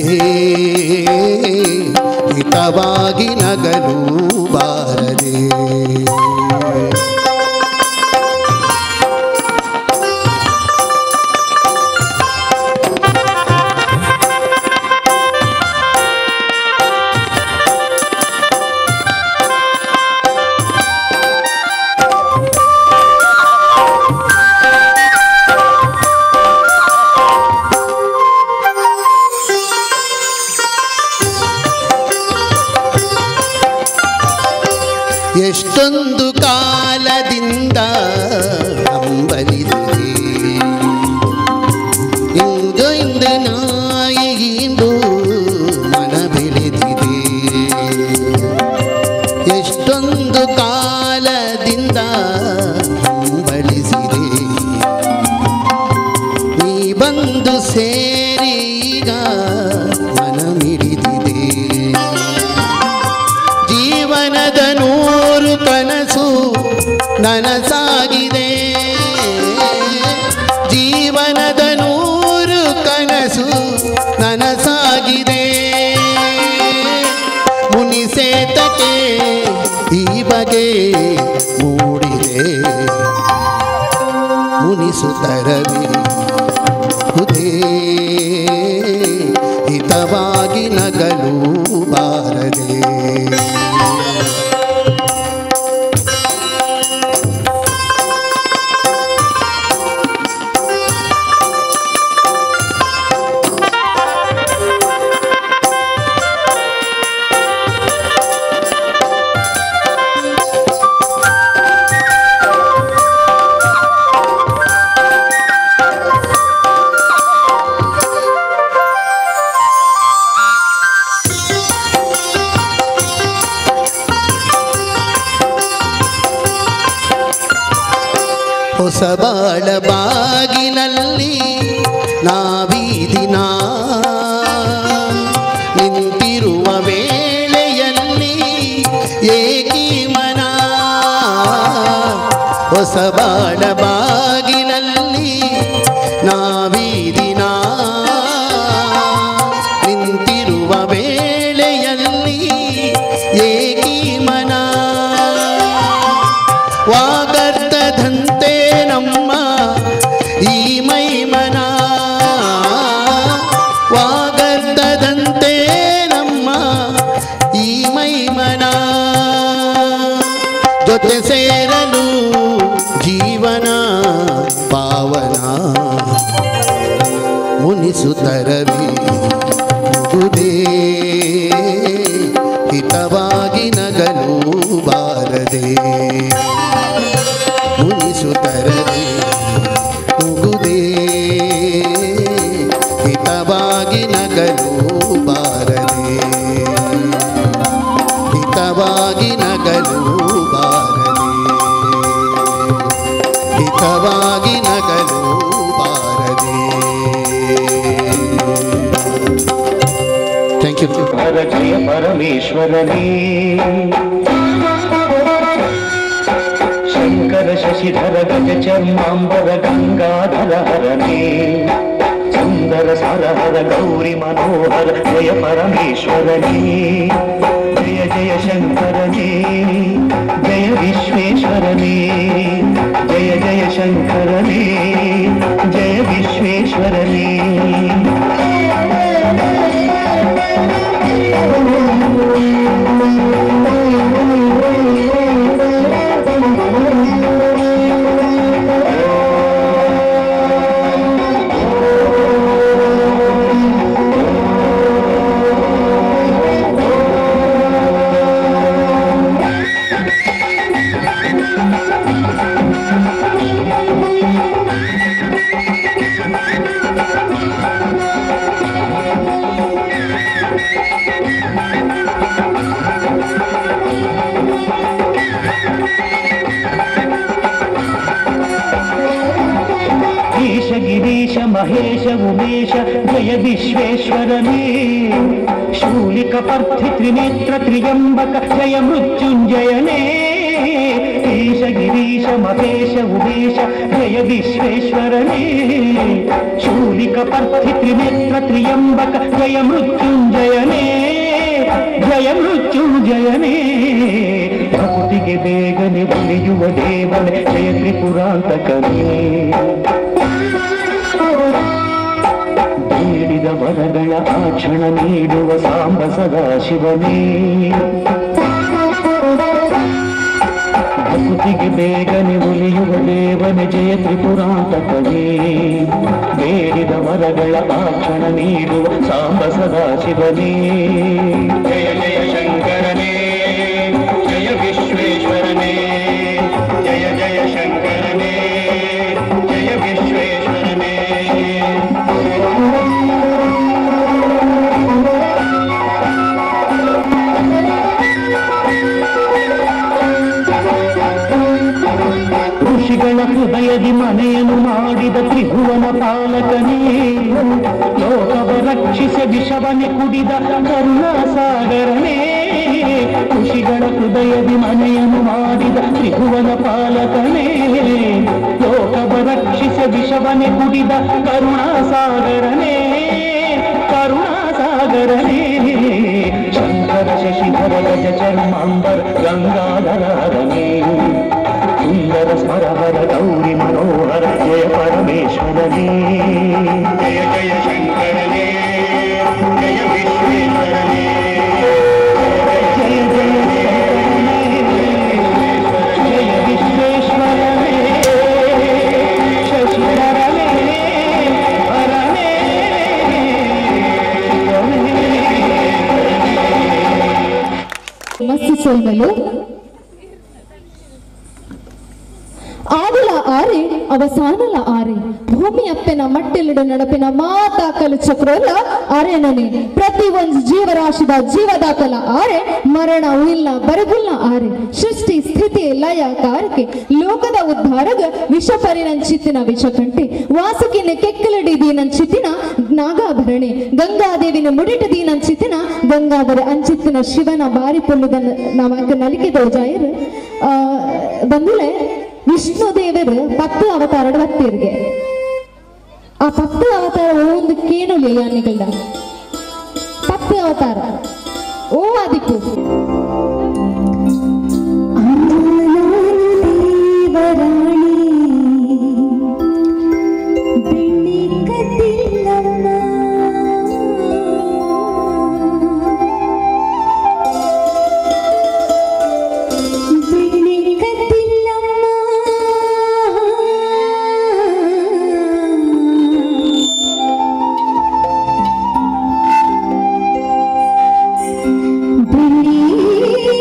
ಹಿತವಾಗಿ ನಗಲು ಬಾರದೆ ಎಷ್ಟೊಂದು ಕಾಲದಿಂದ ಹಂಬಲಿಸಿದೆ ಇಂದು ಇಂದು ನಾಯಿಗಿಂದು ಮನ ಬೆಳೆದಿದೆ ಎಷ್ಟೊಂದು ಕಾಲದಿಂದ ಹಂಬಲಿಸಿದೆ ನೀ ಬಂದು ಸೇರೀಗ ಮನ ಮಿಡಿದಿದೆ ಜೀವನದ ನೂರು ಕನಸು ನನಸಾಗಿದೆ ಜೀವನದ ನೂರು ಕನಸು ನನಸಾಗಿದೆ ಮುನಿಸೇತಕ್ಕೆ ಈ ಬಗೆ ಮೂಡಿದೆ ಮುನಿಸುತ್ತರವೇ ಹುದೇ ಹಿತವಾ ಹೊಸ ಬಾಳ ಬಾಗಿಲಲ್ಲಿ ನಾವೀದಿನ ನಿಂತಿರುವ ವೇಳೆಯಲ್ಲಿ ಏಕಿ ಮನ ಹೊಸ ಬಾಳ ಬಾಗಿಲಲ್ಲಿ ನಾವೀದಿನ ನಿಂತಿರುವ ವೇಳೆಯಲ್ಲಿ ಏಕಿ ಮನ ವಾಗರ್ತದಂತೆ ನಮ್ಮ ಈ ಮೈಮನ ವಾಗರ್ತದಂತೆ ನಮ್ಮ ಈ ಮೈಮನ ಜೊತೆ ಸೇರಲು ಜೀವನ ಪಾವನ ಮುನಿಸುತ್ತರವಿ ಮುಗುದೇ ಹಿತವಾಗಿ ನಗಲು ಬಾರದೆ ಮುನಿಸುತ್ತರದೆ ಮುಗುದೇ ಹಿತವಾಗಿ ನಗಲು ಬಾರದೆ ಹಿತವಾಗಿ ನಗಲು ಬಾರದೆ ಹಿತವಾಗಿ ನಗಲು ಬಾರದೆ ಥ್ಯಾಂಕ್ ಯು ಹರ ಜಯ ಪರಮೇಶ್ವರನೇ ಶಂಕರ ಶಶಿಧರ ಗಜ ಚರ್ಮಾಂಬರ ಗಂಗಾಧರ ಹರನೇ ಸುಂದರ ಸರಹರ ಗೌರಿ ಮನೋಹರ ಜಯ ಪರಮೇಶ್ವರನೇ ಜಯ ಜಯ ಶಂಕರನೇ ಜಯ ವಿಶ್ವೇಶ್ವರನೇ ಜಯ ಜಯ ಶಂಕರನೇ ಜಯ ವಿಶ್ವೇಶ್ವರನೇ ಈಶ ಗಿರೀಶ ಮಹೇಶ ಉಮೇಶ ಜಯ ವಿಶ್ವೇಶ್ವರನೇ ಶೂಲಿಕ ಪರ್ಥಿ ತ್ರಿನೇತ್ರ ತ್ರಿಯಂಬಕ ಜಯ ಮೃತ್ಯುಂಜಯನೇ ಈಶ ಗಿರೀಶ ಮಹೇಶ ಉಮೇಶ ಜಯ ವಿಶ್ವೇಶ್ವರನೇ ಶೂಲಿಕ ಪರ್ಥಿ ತ್ರಿನೇತ್ರ ತ್ರಿಯಂಬಕ ಜಯ ಮೃತ್ಯುಂಜಯನೇ ಜಯ ಮೃತ್ಯುಂಜಯನೇ ಭಕ್ತಿಗೆ ಬೇಗನೆ ಉಳಿಯುವ ದೇವನೇ ಜಯ ತ್ರಿಪುರಾಂತಕನೇ ಬೇಡಿದ ವರಗಳ ಆ ಕ್ಷಣ ನೀಡುವ ಸಾಂಬ ಸದಾಶಿವನೇ ಭಕ್ತಿಗೆ ಬೇಗನೆ ಉಳಿಯುವ ದೇವನ ಜಯ ತ್ರಿಪುರಾಂತಕನೇ ಬೇಡಿದ ವರಗಳ ಆ ಕ್ಷಣ ನೀಡುವ ಸಾಂಬ ಸದಾಶಿವನೇ ಜಯ ಜಯ ಶಂಕರನೇ ಜಯ ವಿಶ್ವೇಶ್ವರನೇ ಜಯ ಜಯ ಶಂಕರನೇ ಜಯ ವಿಶ್ವೇಶ್ವರನೇ ಋಷಿಗಳ ಹೃದಯದಿ ಮನೆಯನ್ನು ಮಾಡಿದ ತ್ರಿಭುವನ ಪಾಲಕನೇ ಲೋಕವ ರಕ್ಷಿಸ ವಿಷವನೆ ಕುಡಿದ ಕರುಣಾಸಾಗರನೇ ಋಷಿಗಳ ಹೃದಯದಿ ಮನೆಯನ್ನು ಮಾಡಿದ ತ್ರಿಭುವನ ಪಾಲಕನೇ ಲೋಕವ ರಕ್ಷಿಸ ವಿಷವನೆ ಕುಡಿದ ಕರುಣಾಸಾಗರನೇ ಕರುಣಾಸಾಗರನೇ ಶಂಕರ ಶಶಿಧರ ಗಜ ಚರ್ಮಾಂಬರ ಗಂಗಾಧರನೇ ಸುಂದರ ಸ್ಮರಹರ ಗೌರಿ ಮನೋಹರ ಜಯ ಪರಮೇಶ್ವರನೇ ಜಯ ಜಯ ಶಂಕರನೇ ಜಯ ವಿಶ್ವೇಶ್ವರನೇ ಜಯ ಜಯ ಶಂಕರನೇ ಜಯ ವಿಶ್ವೇಶ್ವರನೇ ಶಶಿಧರನೇ ಹರನೇ ಮಸ್ಸು ಸೊಲ್ಮೆಲು ಆದಿಲ ಆರೆ ಅವಸಾನಲ ಆರೆ ಭೂಮಿ ಅಪ್ಪೆನ ಮಟ್ಟಿಲಿಡ ನಡಪಿನ ಮಾತಾಕಲು ಚಕ್ರಲ್ಲ ಅರೆನನೆ ಪ್ರತಿ ಒಂದು ಜೀವರಾಶಿದ ಜೀವದಾಕಲ ಆರೆ ಮರಣವು ಇಲ್ಲ ಬರಗುಲ್ಲ ಆರೆ ಸೃಷ್ಟಿ ಸ್ಥಿತಿ ಲಯ ಕಾರಕ್ಕೆ ಲೋಕದ ಉದ್ಧಾರಗ ವಿಷ ಪರಿಣಂಚಿತ್ತಿನ ವಿಷಕಂಠೆ ವಾಸುಕಿನ ಕೆಕ್ಕಲಡಿ ದೀನಂಚಿತ್ತಿನ ನಾಗಾಭರಣೆ ಗಂಗಾದೇವಿನ ಮುಡಿಟ ದೀನಂಚಿತ್ತಿನ ಗಂಗಾಧರ ಅಂಚಿತ್ತಿನ ಶಿವನ ಬಾರಿ ಪೊಲ್ಲುದ ನಮಕ್ ನಲಿಕೆ ದೋಜಾಯರ್ ಆ ಬಂದಿಲೆ ವಿಷ್ಣು ದೇವರು ಪತ್ತು ಅವತಾರದ ಭಕ್ತಿಯರಿಗೆ ಆ ಪತ್ತು ಅವತಾರ ಒಂದು ಕೇಣುಲಿ ಯಾನಿಗಳ ಪತ್ತು ಅವತಾರ ಓ ಆದಿಪು ಬಿಳಿ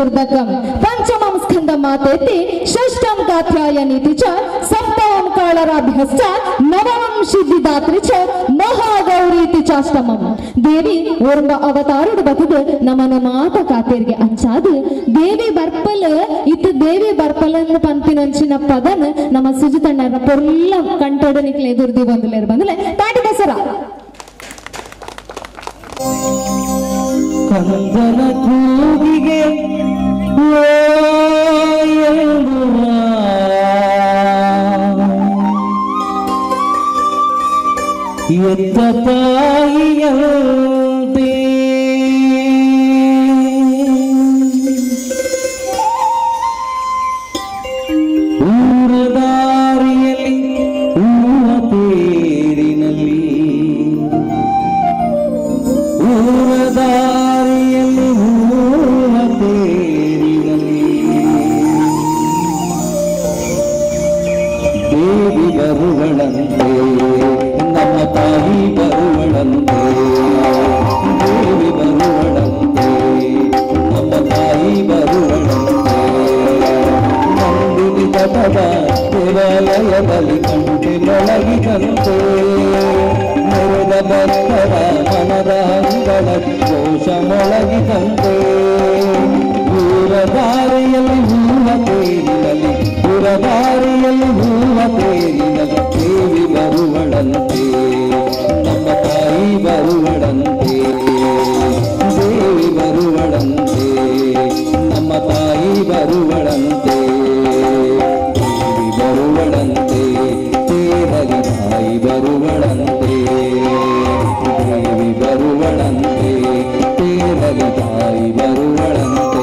ಚತುರ್ದಕಂ ಪಂಚಮಂ ಸ್ಕಂದ ಮಾತೇತಿ ಷಷ್ಠಂ ಕಾತ್ಯಾಯನೀತಿ ಚ ಸಪ್ತಮಂ ಕಾಳರಾಭ್ಯಶ್ಚ ನವಮಂ ಸಿದ್ಧಿದಾತ್ರಿ ಚ ಮಹಾಗೌರೀತಿ ಚಾಷ್ಟಮಂ ದೇವಿ ಓರ್ವ ಅವತಾರುಡು ಬತದು ನಮ್ಮನ ಮಾತ ಕಾತೇರ್ಗೆ ಅಂಚಾದು ದೇವಿ ಬರ್ಪಲ್ ಇತ್ತು ದೇವಿ ಬರ್ಪಲ್ ಅಂತ ಪಂಪಿನಂಚಿನ ಪದನ ನಮ್ಮ ಸುಜಿತಣ್ಣರ ಪೊರ್ಲ ಕಂಟೋಡ ನಿಕ್ಲೆ ಎದುರ್ದಿ ಬಂದುಲೇರು ಬಂದಲೆ ತಾಟಿ ದಸರ ಕಂದನ ಕೂಗಿಗೆ ಎತ್ತ ತಾಯಿಯಂತೆ ಊರದಾರಿಯಲ್ಲಿ ಊರ ತೇರಿನಲ್ಲಿ ಊರ ದಾರಿಯಲ್ಲಿ ಊರ ತೇರಿನಲ್ಲಿ ದೇವಿ ಬರುವಳಂತೆ ನಮ್ಮ ತಾಯಿ ಬರುವಳಂತೆ ದೇವಿ ಬರುವಳಂತೆ ನಮ್ಮ ತಾಯಿ ಬರುವಳಂತೆ ನಂದಿನಿ ತಟದ ದೇವಾಲಯದಲ್ಲಿ ಕಂಟಿನೊಳಗಿದಂತೆ ಮೆರೆದ ಭಕ್ತರ ಮನದ ಅಂಗಳ ಕೋಶ ಮೊಳಗಿದಂತೆ ಊರ ದಾರಿಯಲ್ಲಿ ಹೂವ ತೇರಿನಲ್ಲಿ ಊರ ದಾರಿಯಲ್ಲಿ ಹೂವ ತೇರಿನಲ್ಲಿ ದೇವಿ ಬರುವಳಂತೆ ನಮ್ಮ ತಾಯಿ ಬರುವಳಂತೆ ದೇವಿ ಬರುವಳಂತೆ ನಮ್ಮ ತಾಯಿ ಬರುವಳಂತೆ ದೇವಿ ಬರುವಳಂತೆ ತೇರಲಿ ತಾಯಿ ಬರುವಳಂತೆ ದೇವಿ ಬರುವಳಂತೆ ತೇರಲಿ ತಾಯಿ ಬರುವಳಂತೆ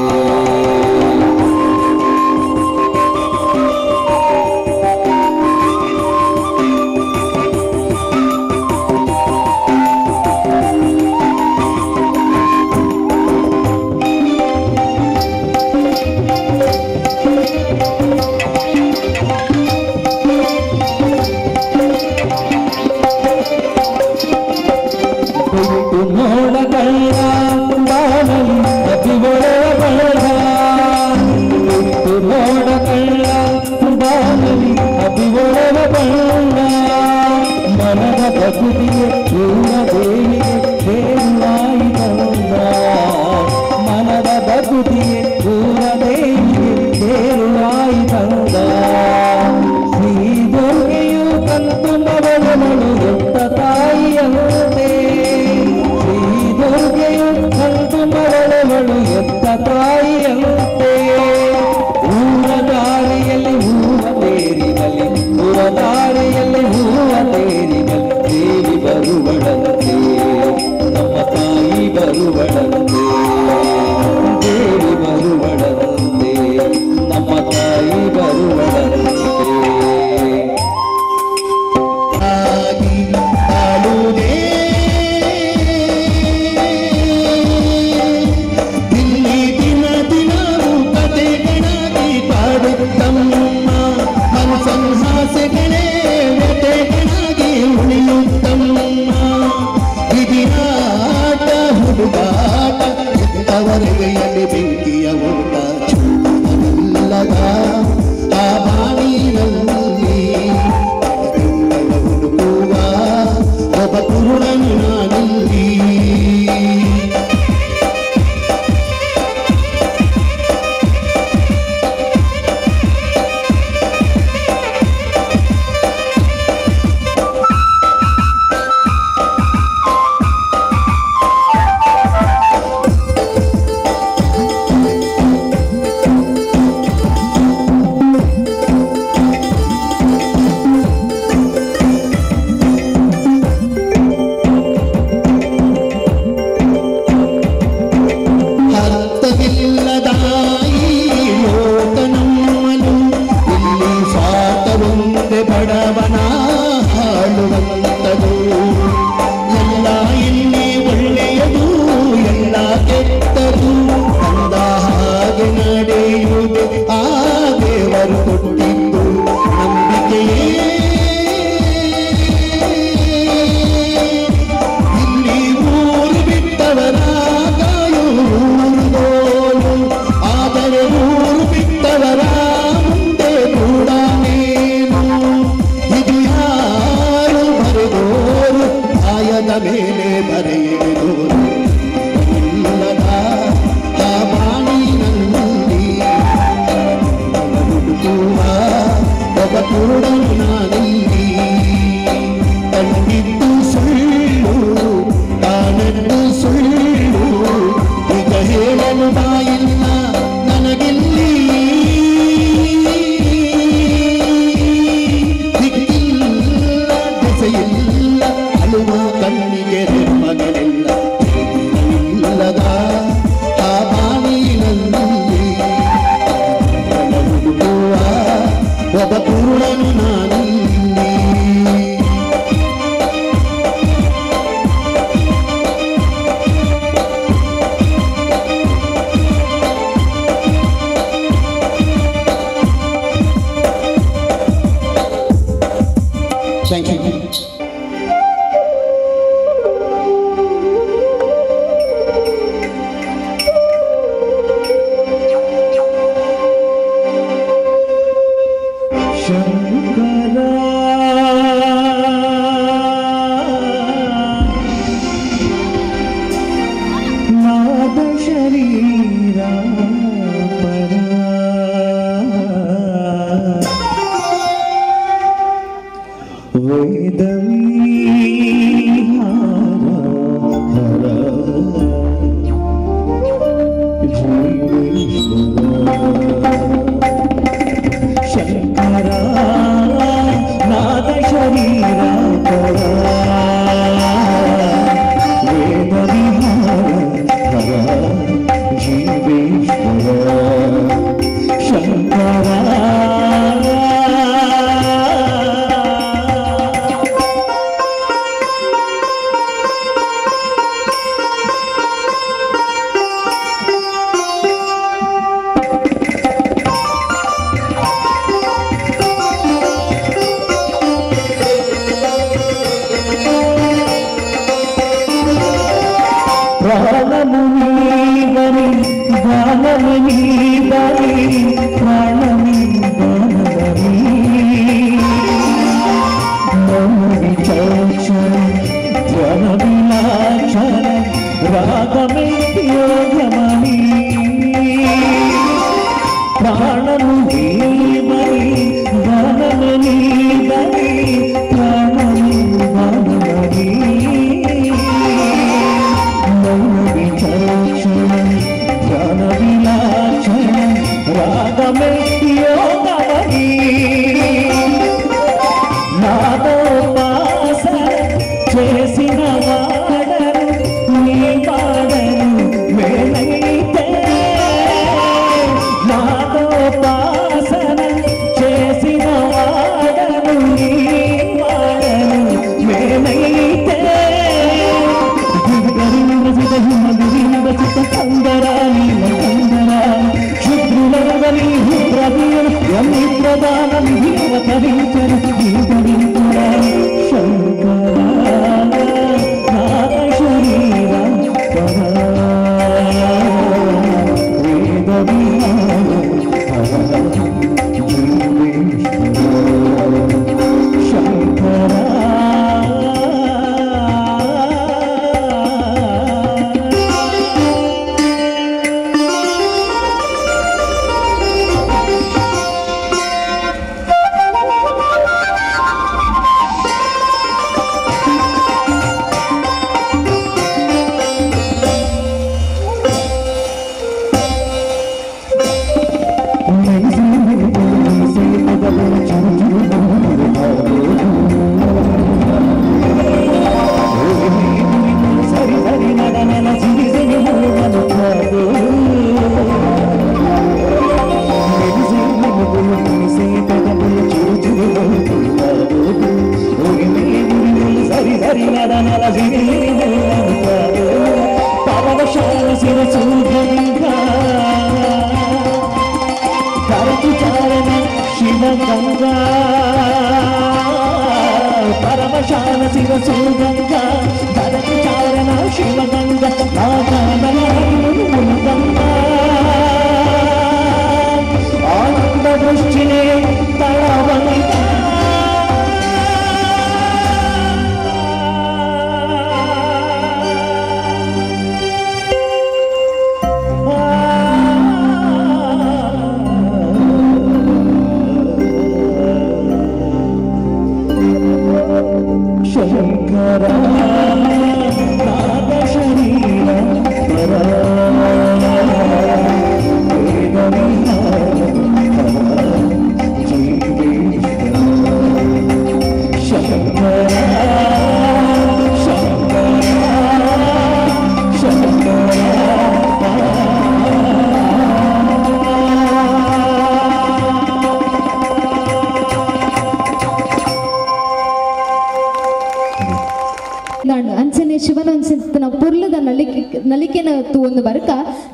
ದೇವರ ಮುಂದೆ ಕೂಡ ನೀನು ಇದು ಯಾರು ಬರೆದೋರು ಆಯದ ಮೇಲೆ ಬರೆಯುವುದು ಇಲ್ಲದ ಆ ಬಾಣಿನಲ್ಲಿ ಹುಡುಕುವ ಒಬ್ಬ ಕುರುಡನು ನಾನಲ್ಲಿ ಕಂಡಿದ್ದು ಸುಳ್ಳು ತಾನೆಂದು ಸುಳ್ಳು ಈಗ ಹೇಳಲು ಬಾಯಿಲ್ಲ ನನಗಿಲ್ಲಿ ದಿಕ್ಕಿಲ್ಲ ದೆಸೆಯಿಲ್ಲ ಅಳುವ ಕಣ್ಣಿಗೆ ನಿರ್ಮಗಳಿಲ್ಲ ಇಲ್ಲದ ಆ ಬಾಣಿನಲ್ಲಿ ಹುಡುಕುವ ಒಬ್ಬ ಕುರುಡನು ನಾನಿಲ್ಲಿ Thank you. ಶಂಕರ ನಾದ ಶರೀರ ಪರ ವೇದವಿಹಾರ ಶಂಕರ ನಾದ ಶರೀರ ಪರ ವೇದ ವಿಹಾರ ಹರ ಜೀವೇಶ್ವರ ಶಂಕರ ప్రాణముని గానమని బలి ప్రాణమి గానమని మౌని చోచన ధ్యాన విలాచన రాగమే యోగమని ప్రాణముని బలి గానమని బలి ప్రాణమి గానమని మౌన విచక్షణ ధ్యాన విలాచన రాగమే యోగమని నాదోపాసన చేసిన వాడను నీ వాడను మేనైతే నాదోపాసన చేసిన వాడను నీ వాడను మేనైతే దిగరింగసిత హిమగిరింగసిత కందరాని కందరా శుద్రులరగని హృద్రవీణ యమి ప్రధానం భీమకరించర భీమరించర శంకర నాద శరీర పర వేద విహార సరి సరి నడ నల సిరి సిరి మూవను కాదు సరి సరి నడ నల సిరి సిరి మూవను కాదు పరవశాల శిరసు గంగా కరపు చారణ శివ గంగా పరమశాల శిరసు గంగా కరపు చారణ శివ గంగా నాగానలు గంగా ఆ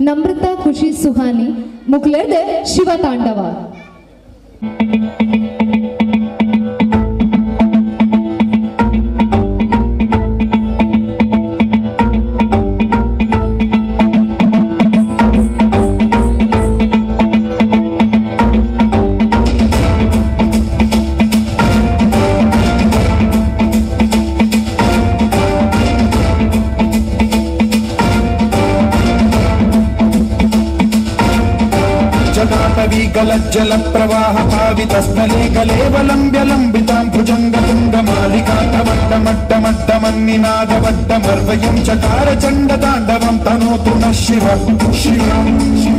ನಮ್ರತ ಖುಷಿ ಸುಹಾನಿ ಮುಕ್ಲೆರ್ದೆ ಶಿವ ತಾಂಡವ जटाटवी गलज्जल प्रवाह पावितस्थले गलेवलम्ब्य लम्बितां भुजङ्गतुङ्गमालिकान्तमट्टमट्टमट्टमन्निनादवड्डमर्वयं चकार चण्डताण्डवं तनोतु नः शिव शिवम्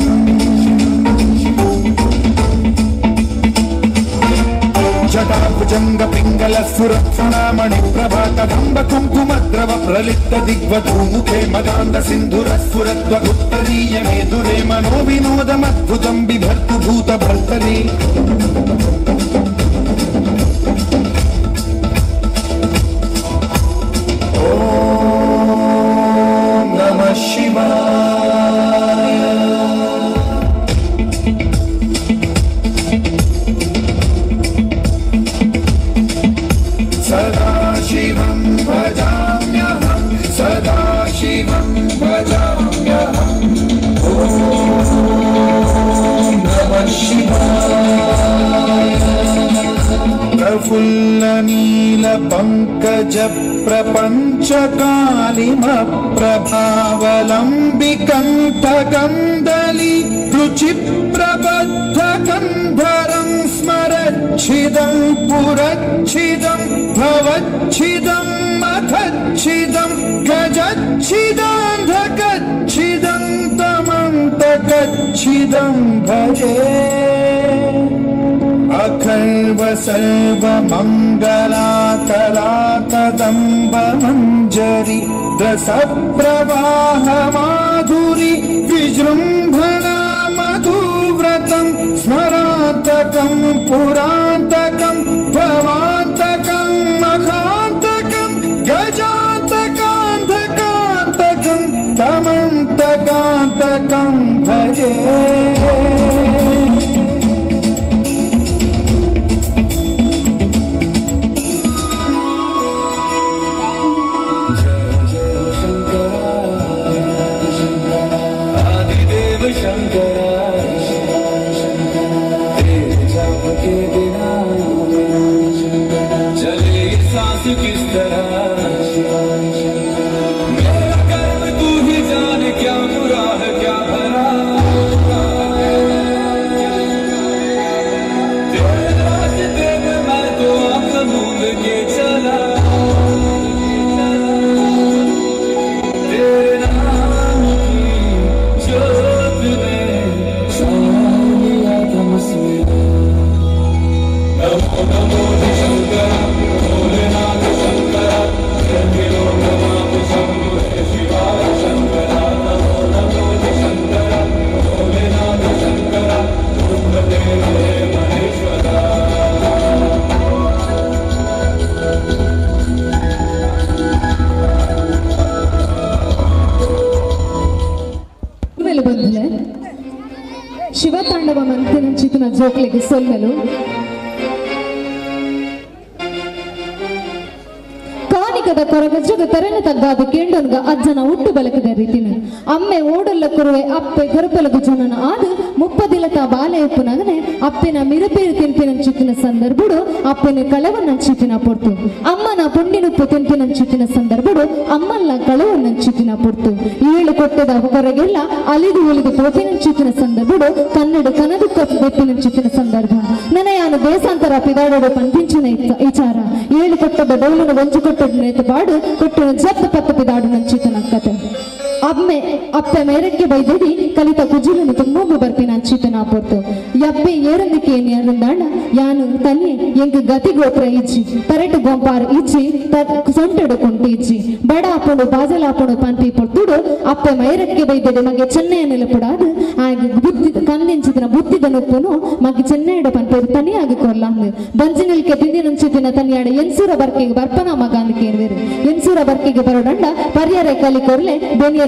जटाभुजङ्ग पिङ्गल सुरक्षणामणि प्रभातदम्ब कुङ्कुमद्रव प्रलिप्त दिग्वधूमुखे मदान्द सिन्धुरस्फुरद्वगुत्तरीय मेदुरे मनो विनोदमद्भुतं बिभर्तु भूतभर्तरि ॐ नमः शिवाय सदा शिवं भजाम्यहं सदा शिवं भजाम्यहम् ॐ नमः शिवाय प्रफुल्लनीलपङ्कज प्रपञ्चकालिमप्रभावलम्बिकण्ठकन्दलि रुचिप्रबद्धकन्धरं स्मरच्छिदं पुरच्छिदं भवच्छिदं मथच्छिदं गजच्छिदान्धकच्छिदं तमन्तकच्छिदं भजे अखर्व सर्वमङ्गलातलातदम्ब मञ्जरि रसप्रवाह माधुरि विजृम्भणा मधुव्रतं स्मरान्तकं पुरान्तकं भवान्तकं मखान्तकं गजान्तकान्धकान्तकं तमन्तकान्तकं भजे आदिदेव शंकर तेरे जाप के बिना चले ये सांस किस तरह मेरा कर्म तू ही जान क्या बुरा है क्या भला तेरे रास्ते में मैं तो आंख मूंद के चला तेरे नाम की जोत में साया तमस्वीर नमो नमो शंकर भोलेनाथ शंकर जय नमाम शंभु शिवाय शंकर नमो नमो शंकर भोलेनाथ शंकर ब्रह्मदेव महेश्वरा ಮೇಲೆ ಬಂದ್ರೆ ಶಿವತಾಂಡವ ಮಂತಿನ ಚಿತನ ಜೋಕ್ಲಿಗೆ ಸೊಲ್ಮೆಲು ಕಾನಿಕದ ಕೊರಗಜ್ಜಗ ತೆರೆನ ತಗ್ಗಾದ ಕೇಂಡನ್ಗ ಅಜ್ಜನ ಹುಟ್ಟು ಬಲಕದ ರೀತಿನ ಅಮ್ಮೆ ಓಡಲ್ಲ ಕುರುವೆ ಅಪ್ಪೆ ಗರುಪಲಗು ಜನನ ಆದ ಮುಪ್ಪದಿಲತ ಬಾಲೆ ಉಪ್ಪುನಗನೆ ಅಪ್ಪೆನ ಮಿರಪೇರು ತಿಂಪಿನ ಚಿತ್ತಿನ ಸಂದರ್ಭಡು ಅಪ್ಪನ ಕಳವನ್ನ ಚಿತ್ತಿನ ಪೊರ್ತು ಅಮ್ಮನ ಪುಂಡಿನುಪ್ಪು ತಿಂಪಿನ ಚಿತ್ತಿನ ಸಂದರ್ಭಡು ಅಮ್ಮಲ್ಲ ಕಳವನ್ನ ಚಿತ್ತಿನ ಪೊರ್ತು ಏಳು ಕೊಟ್ಟದ ಹೊರಗೆಲ್ಲ ಅಲಿದು ಉಳಿದು ಪೋಪಿನ ಚಿತ್ತಿನ ಸಂದರ್ಭಡು ಕನ್ನಡ ಕನದು ಬೆಪ್ಪಿನ ಚಿತ್ತಿನ ಸಂದರ್ಭ ನನಯಾನು ದೇಶಾಂತರ ಪಿದಾಡೋಡು ಪಂಪಿಂಚಿನ ಇತ್ತ- ವಿಚಾರ ಏಳು ಕೊಟ್ಟದ ಡೌಲನ ಒಂಜು ಕೊಟ್ಟದ ನೇತು ಪಾಡು ಕೊಟ್ಟಿನ ಜಪ್ತ ಪತ್ತ ಪಿದಾಡು ನಂಚಿತನ ಕತೆ ಅಮ್ಮೆ ಅಪ್ಪೆ ಮೇರಕ್ಕೆ ಬೈದಡಿ ಕಲಿತ ಕುಜಿಲನು ತುಂಬೊಬ್ಬ ಬರ್ಪಿನ ಅಂಚಿತನ ಪೊರ್ತು ಯಪ್ಪೆ ಏರಂದಿಕೆ ಏನಿಯರಂದಾಂಡ ಯಾನು ತನ್ನೆ ಎಂಕ್ ಗತಿ ಗೋತ್ರ ಇಜ್ಜಿ ಪರೆಟ್ ಗೊಂಪಾರ್ ಇಜ್ಜಿ ತ- ಸೊಂಟಡು ಕೊಂಟಿ ಇಜ್ಜಿ ಬಡ ಅಪ್ಪಡು ಬಾಜಲ ಅಪ್ಪಡು ಪಂಪಿ ಪೊರ್ತುಡು ಅಪ್ಪೆ ಮೈರಕ್ಕೆ ಬೈದಡಿ ಮಗೆ ಚೆನ್ನೈಯ ನೆಲಪುಡಾದು ಹಾಗೆ ಬುದ್ಧಿ ಕಂದಿಂಚಿದಿನ ಬುದ್ಧಿದ ನೊಪ್ಪುನು ಮಗೆ ಚೆನ್ನೈಡ ಪಂಪೇರು ತನಿಯಾಗಿ ಕೊರ್ಲಾಂದು ಬಂಜಿನಲ್ಕೆ ತಿಂದಿ ನುಂಚಿದಿನ ತನಿಯಾಡ ಎನ್ಸೂರ ಬರ್ಕೆಗೆ ಬರ್ಪನ ಮಗ ಅಂದ್ಕೆ ಏನ್ವೇರು ಎನ್ಸೂರ ಬರ್ಕೆಗೆ ಬರೋಡಂಡ ಪರ್ಯಾರ ಕಲಿ ಕೊರ್ಲೆ ಬೇನಿಯರ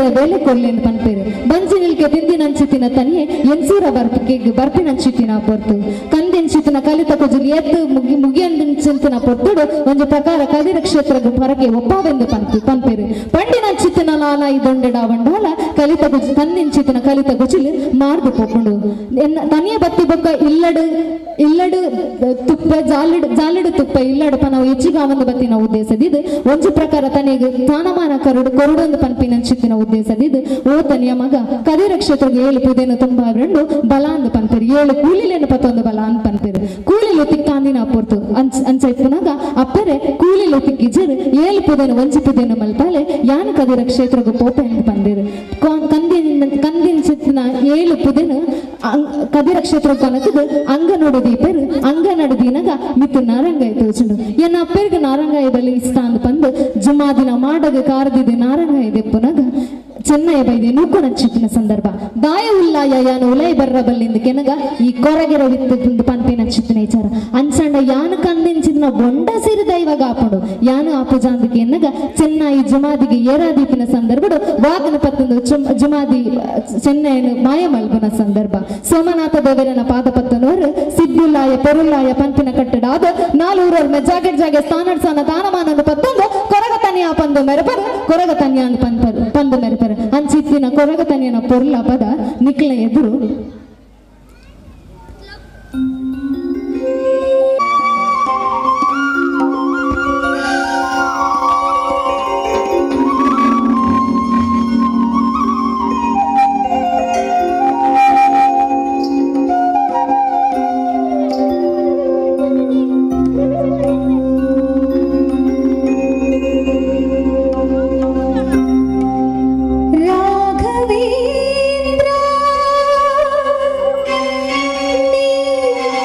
ಬೇರೆ ಬೆಲೆ ಕೊಡ್ಲೇನು ಪನ್ಪೇರು ಬಂಜಿನಿಲ್ಕೆ ತಿಂದಿನಂಚಿತಿನ ತನಿಯೆ ಎನ್ಸೂರ ಬರ್ಪಿಗೆ ಬರ್ಪಿನಂಚಿತಿನ ಪೊರ್ತು ಕಂದೆಂಚಿತಿನ ಕಲಿತ ಕುಜುಲಿ ಎತ್ತು ಮುಗಿ ಮುಗಿಯಂಚಿಂತಿನ ಪೊರ್ತುಡು ಒಂದು ಪ್ರಕಾರ ಕದಿರ ಕ್ಷೇತ್ರದ ಹೊರಗೆ ಒಪ್ಪಾವೆಂದು ಪಂಪಿ ಪಂಪೇರು ಪಂಡಿನಂಚಿತಿನ ಲಾಲ ಇದೊಂಡೆಡ ಬಂಡಾಲ ಕಲಿತ ಕುಜು ಕಂದೆಂಚಿತಿನ ಕಲಿತ ಕುಜುಲು ಮಾರ್ದು ಪೋಪುಂಡು ಎನ್ನ ತನಿಯ ಬತ್ತಿ ಬೊಕ್ಕ ಇಲ್ಲಡು ಇಲ್ಲಡು ತುಪ್ಪ ಜಾಲಿಡು ಜಾಲಿಡು ತುಪ್ಪ ಇಲ್ಲಡು ಪನ ಹೆಚ್ಚಿಗೆ ಒಂದು ಬತ್ತಿನ ಉದ್ದೇಶದಿದ್ದು ಒಂದು ಪ್ರಕಾರ ತನಿಗೆ ಸ್ಥಾನಮಾನ ಕರುಡು ಕೊರುಡೊಂದು ಪನ್ಪಿನ ಚಿತ್ತಿನ ಉದ್ದೇಶದಿದ್ದು ಓ ತನಿಯ ಮಗ ಕದಿರ ಕ್ಷೇತ್ರಕ್ಕೆ ಏಳು ಪುದೇನು ತುಂಬಾ రెండు ಬಲ ಅಂದ್ ಪನ್ಪೇರು ಏಳು ಕೂಲಿಲೇನು ಪತ್ತೊಂದು ಬಲ ಅಂದ್ ಪನ್ಪೇರು ಕೂಲಿಲು ತಿಕ್ಕಾಂದಿನ ಪೊರ್ತು ಅಂಚ ಅಂಚ ಇಪ್ಪನಾಗ ಅಪ್ಪರೆ ಕೂಲಿಲು ತಿಕ್ಕಿಜರು ಏಳು ಪುದೇನು ಒಂಜಿ ಪುದೇನು ಮಲ್ಪಾಲೆ ಯಾನ ಕದಿರ ಕ್ಷೇತ್ರಕ್ಕೆ ಪೋಪೆ ಎಂದು ಪಂದಿರು ಕಂದಿನ ಕಂದಿನ ಚಿತ್ತಿನ ಏಳು ಪುದೇನು ಅಂ- ಕದಿರ ಕ್ಷೇತ್ರ ಕನಕದು ಅಂಗ ನೋಡದೀಪರು ಅಂಗ ನಡದಿನಗ ಮಿತ್ತು ನಾರಂಗಾಯ ತೋಚುಂಡು ಎನ್ನ ಅಪ್ಪರಿಗೆ ನಾರಂಗಾಯ ಬಲಿ ಇಷ್ಟ ಅಂದ್ ಪಂದು ಜುಮಾದಿನ ಮಾಡಗ ಕಾರದಿದೆ ನಾರಂಗಾಯ ದೆಪ್ಪುನಗ ಚೆನ್ನೈ ಬೈದೆ ನೂಕುನ ಚಿತ್ತಿನ ಸಂದರ್ಭ ದಾಯ ಉಲ್ಲಾಯ ಯಾನು ಉಲೈ ಬರ್ರ ಬಲ್ಲಿಂದ ಕೆನಗ ಈ ಕೊರಗೆರ ವಿತ್ತು ಪಂಪಿನ ಚಿತ್ತಿನ ವಿಚಾರ ಅಂಚಂಡ ಯಾನು ಕಂದಿಂಚಿನ ಬೊಂಡ ಸಿರಿ ದೈವಗ ಆಪುಂಡು ಯಾನು ಆಪುಜ ಅಂದಕ್ಕೆ ಎನ್ನಗ ಚೆನ್ನೈ ಜುಮಾದಿಗೆ ಏರಾದೀಪಿನ ಸಂದರ್ಭಡು ವಾದನ ಪತ್ತೊಂದು ಚುಮ್- ಜುಮಾದಿ ಚೆನ್ನೈನು ಮಾಯ ಮಲ್ಪನ ಸಂದರ್ಭ ಸೋಮನಾಥ ದೇವರನ ಪಾದ ಪತ್ತನವರು ಸಿದ್ದುಲ್ಲಾಯ ಪೊರುಲ್ಲಾಯ ಪಂಪಿನ ಕಟ್ಟಡ ಆದ ನಾಲ್ವರು ಜಾಗೆಟ್ ಜಾಗೆ ಸ್ಥಾನ ಸ್ಥಾನ ದಾನಮಾನದ ಪತ್ತೊಂದು ಕೊರಗ ತನಿಯ ಪಂದು ಮೆರಪರು ಕೊರಗ ತನಿಯ ಅಂದ್ ಪಂಪರು ಪಂದು ಮೆರಪರು ಅಂಚಿತ್ತಿನ ಕೊರಗ ತನಿಯನ ಪೊರ್ಲ ಪದ ನಿಕ್ಲ ಎದುರು ರಾಘವೇಂದ್ರ ನೀ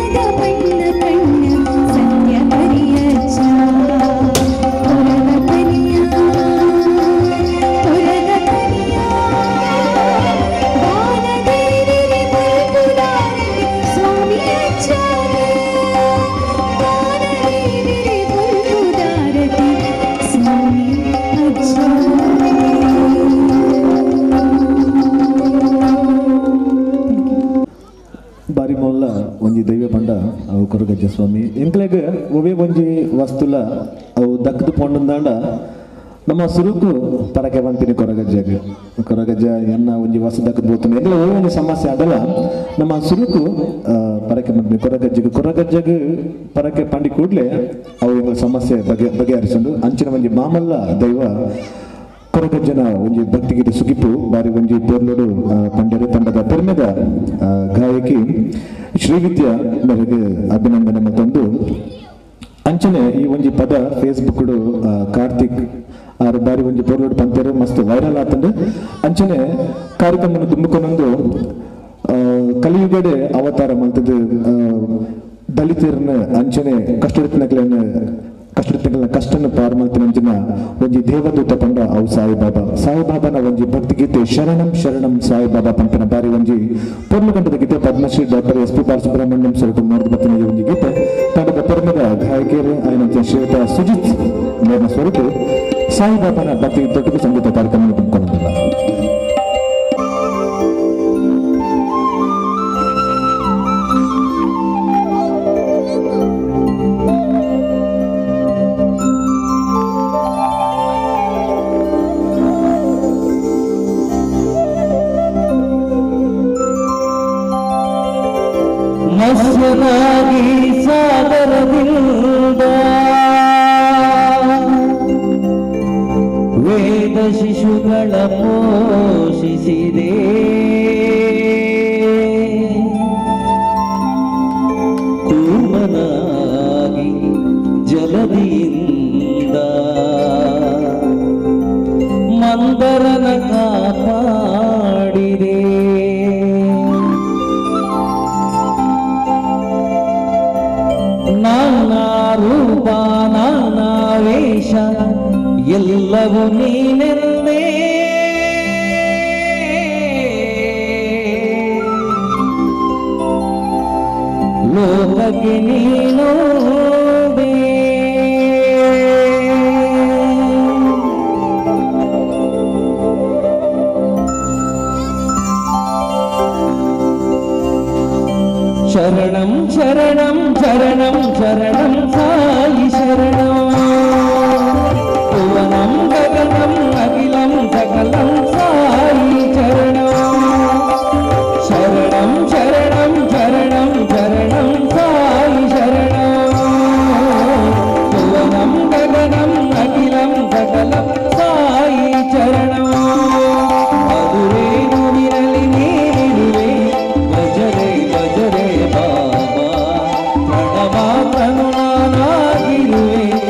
ಪಣ್ಣ ಕಣ್ಣ ಸಂಧ್ಯ ಪರಿಯಚ್ಚ ಪುರದ ತನಿಯ ಪುರದ ತನಿಯ ಬಾಲದೇವಿಗೆ ಬಲ್ಪುದಾರಟಿ ಸ್ವಾಮಿ ಅಚ್ಚಾರೆ ಬಾಲದೇವಿಗೆ ಬಲ್ಪುದಾರಟಿ ಸ್ವಾಮಿ ಬಾರಿ ಮೊಲ್ಲ ಒಂಜಿ ದೈವ ಪಂಡ ಅವು ಕೊರಗಜ್ಜ ಸ್ವಾಮಿ ಎಂಕ್ಲೆಗ್ ಒವೆ ಒಂಜಿ ವಸ್ತುಲ ಅವು ದಕ್ಕದು ಪೊಂಡಂದಾಂಡ ನಮ್ಮ ಸುರುಕು ಪರಕೆ ಬಂತೀನಿ ಕೊರಗಜ್ಜಗೆ ಕೊರಗಜ್ಜ ಎನ್ನ ಒಂಜಿ ವಸ್ತು ದಕ್ಕದು ಹೋಗ್ತಾನೆ ಎಂಕ್ಲೆ ಒವೆ ಒಂಜಿ ಸಮಸ್ಯೆ ಅದಲ್ಲ ನಮ್ಮ ಸುರುಕು ಆ, ಪರಕೆ ಬಂತೀನಿ ಕೊರಗಜ್ಜಗೆ ಕೊರಗಜ್ಜಗೆ ಪರಕೆ ಪಂಡಿ ಕೂಡ್ಲೆ ಅವು ಎಂಗ್ಲ ಸಮಸ್ಯೆ ಬಗೆ ಬಗೆಹರಿಸಂಡು ಅಂಚಿನ ಒಂಜಿ ಮಾಮಲ್ಲ ದೈವ ಕೊರಗಜ್ಜನ ಒಂಜಿ ಭಕ್ತಿಗೀತೆ ಸುಗಿಪು ಬಾರಿ ಒಂಜಿ ಪೋರ್ಲೋಡು ಆ, ಪಂಡರೆ ತಂಡದ ಪೆರ್ಮೆದ ಆ, ಗಾಯಕಿ ಶ್ರೀವಿದ್ಯಾ ಮೇರೆಗೆ ಅಭಿನಂದನೆ ಮತ್ತೊಂದು ಅಂಚನೆ ಈ ಒಂಜಿ ಪದ ಫೇಸ್ಬುಕ್ ಕಾರ್ತಿಕ್ ಆರ್ ಬಾರಿ ಒಂಜಿ ಪೋರ್ಲೋಡು ಪಂತೇರು ಮಸ್ತ್ ವೈರಲ್ ಆತಂಡು ಅಂಚನೆ ಕಾರ್ಯಕ್ರಮ ದುಂಬುಕೊನೊಂದು ಆ, ಕಲಿಯುಗಡೆ ಅವತಾರ ಮಲ್ತದು ಆ, ದಲಿತರನ್ನ ಅಂಚನೆ ಕಷ್ಟಡಿತನಗಳನ್ನು ಕಷ್ಟಡಿತಗಳ ಕಷ್ಟನ ಪಾರ್ ಮಲ್ತಿನಂಚಿನ ಒಂಜಿ ದೇವದೂತ ಪಂಡ ಅವು ಸಾಯಿಬಾಬಾ ಸಾಯಿಬಾಬಾನ ಒಂಜಿ ಭಕ್ತಿಗೀತೆ ಶರಣಂ ಶರಣಂ ಸಾಯಿಬಾಬಾ ಪಂಪನ ಬಾರಿ ಒಂಜಿ ಪೂರ್ಣಗಂಡದ ಗೀತೆ Padmashri doctor S P Balasubrahmanyam ಸ್ವಲ್ಪ ನೋಡಿದ ಬತ್ತಿನ ಈ ಒಂಜಿ ಗೀತೆ ತಂಡದ ಪರ್ಮದ ಗಾಯಕಿಯರು ಆಯ್ನ ಶ್ರೀಯುತ ಸುಜಿತ್ ನೇರ ಸ್ವರೂಪ ಸಾಯಿಬಾಬಾನ ಭಕ್ತಿ ತೊಟ್ಟಿಗೆ ಸಂಗೀತ ಕಾರ್ಯಕ್ರಮ ತುಂಬಿಕೊಂಡಿಲ್ಲ ಮತ್ಸ್ಯನಾಗಿ ಸಾಗರದಿಂದ ವೇದ ಶಿಶುಗಳ ಪೋಷಿಸಿದೆ ಕೂರ್ಮನಾಗಿ ಜಲದಿಯಿಂದ ಮಂದರನ ಕಾಪಾಡಿದೆ ನಾನಾ ರೂಪ ನಾನಾ ವೇಷ ಎಲ್ಲವೂ ನೀನೆಂದೇ ಲೋಕಕ್ಕೆ ನೀನು ശരണം ശരണം ശരണം ശരണം സായി ശരണം ഭുവനം ഗഗനം അഖിലം സകലം സായി ശരണം ശരണം ശരണം ശരണം ശരണം സായി ശരണം ഭുവനം ഗഗനം അഖിലം സകലം സായി ശരണം ಮಧುರೇ ನುಡಿರಲಿ ನೀರಿರುವೆ ಭಜರೆ ಭಜರೆ ಬಾಬಾ ಪ್ರಣವ ಪ್ರಣನಾಗಿರುವೆ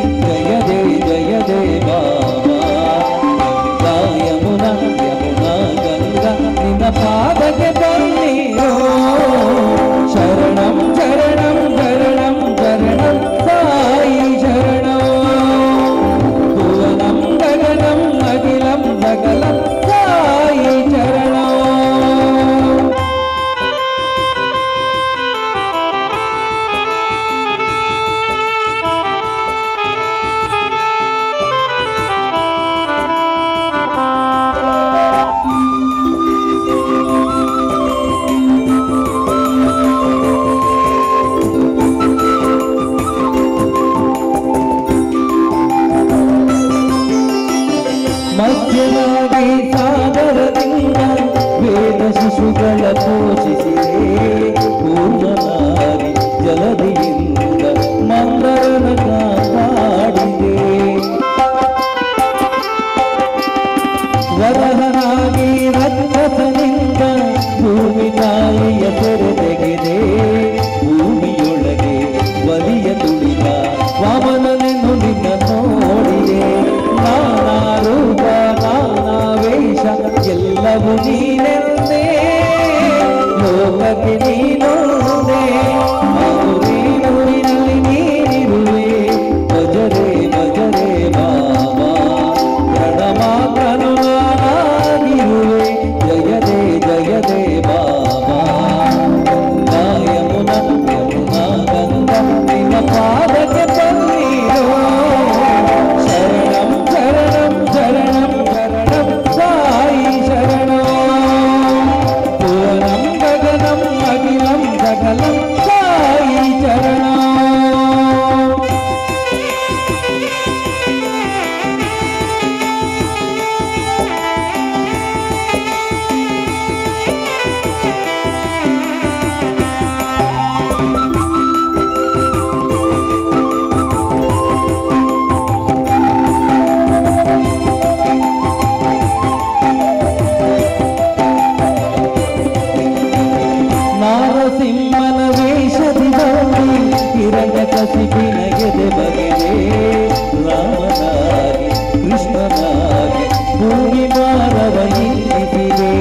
ನಾರಸಿಂಹನ ವೇಷದಿ ಬಂದಿ ಹಿರಣ್ಯ ಕಸಿಪಿನ ಗೆದೆ ಬಗೆದೆ ರಾಮನಾಗಿ ಕೃಷ್ಣನಾಗಿ ಭೂಮಿ ಮಾನವ ನಿಂತಿದೆ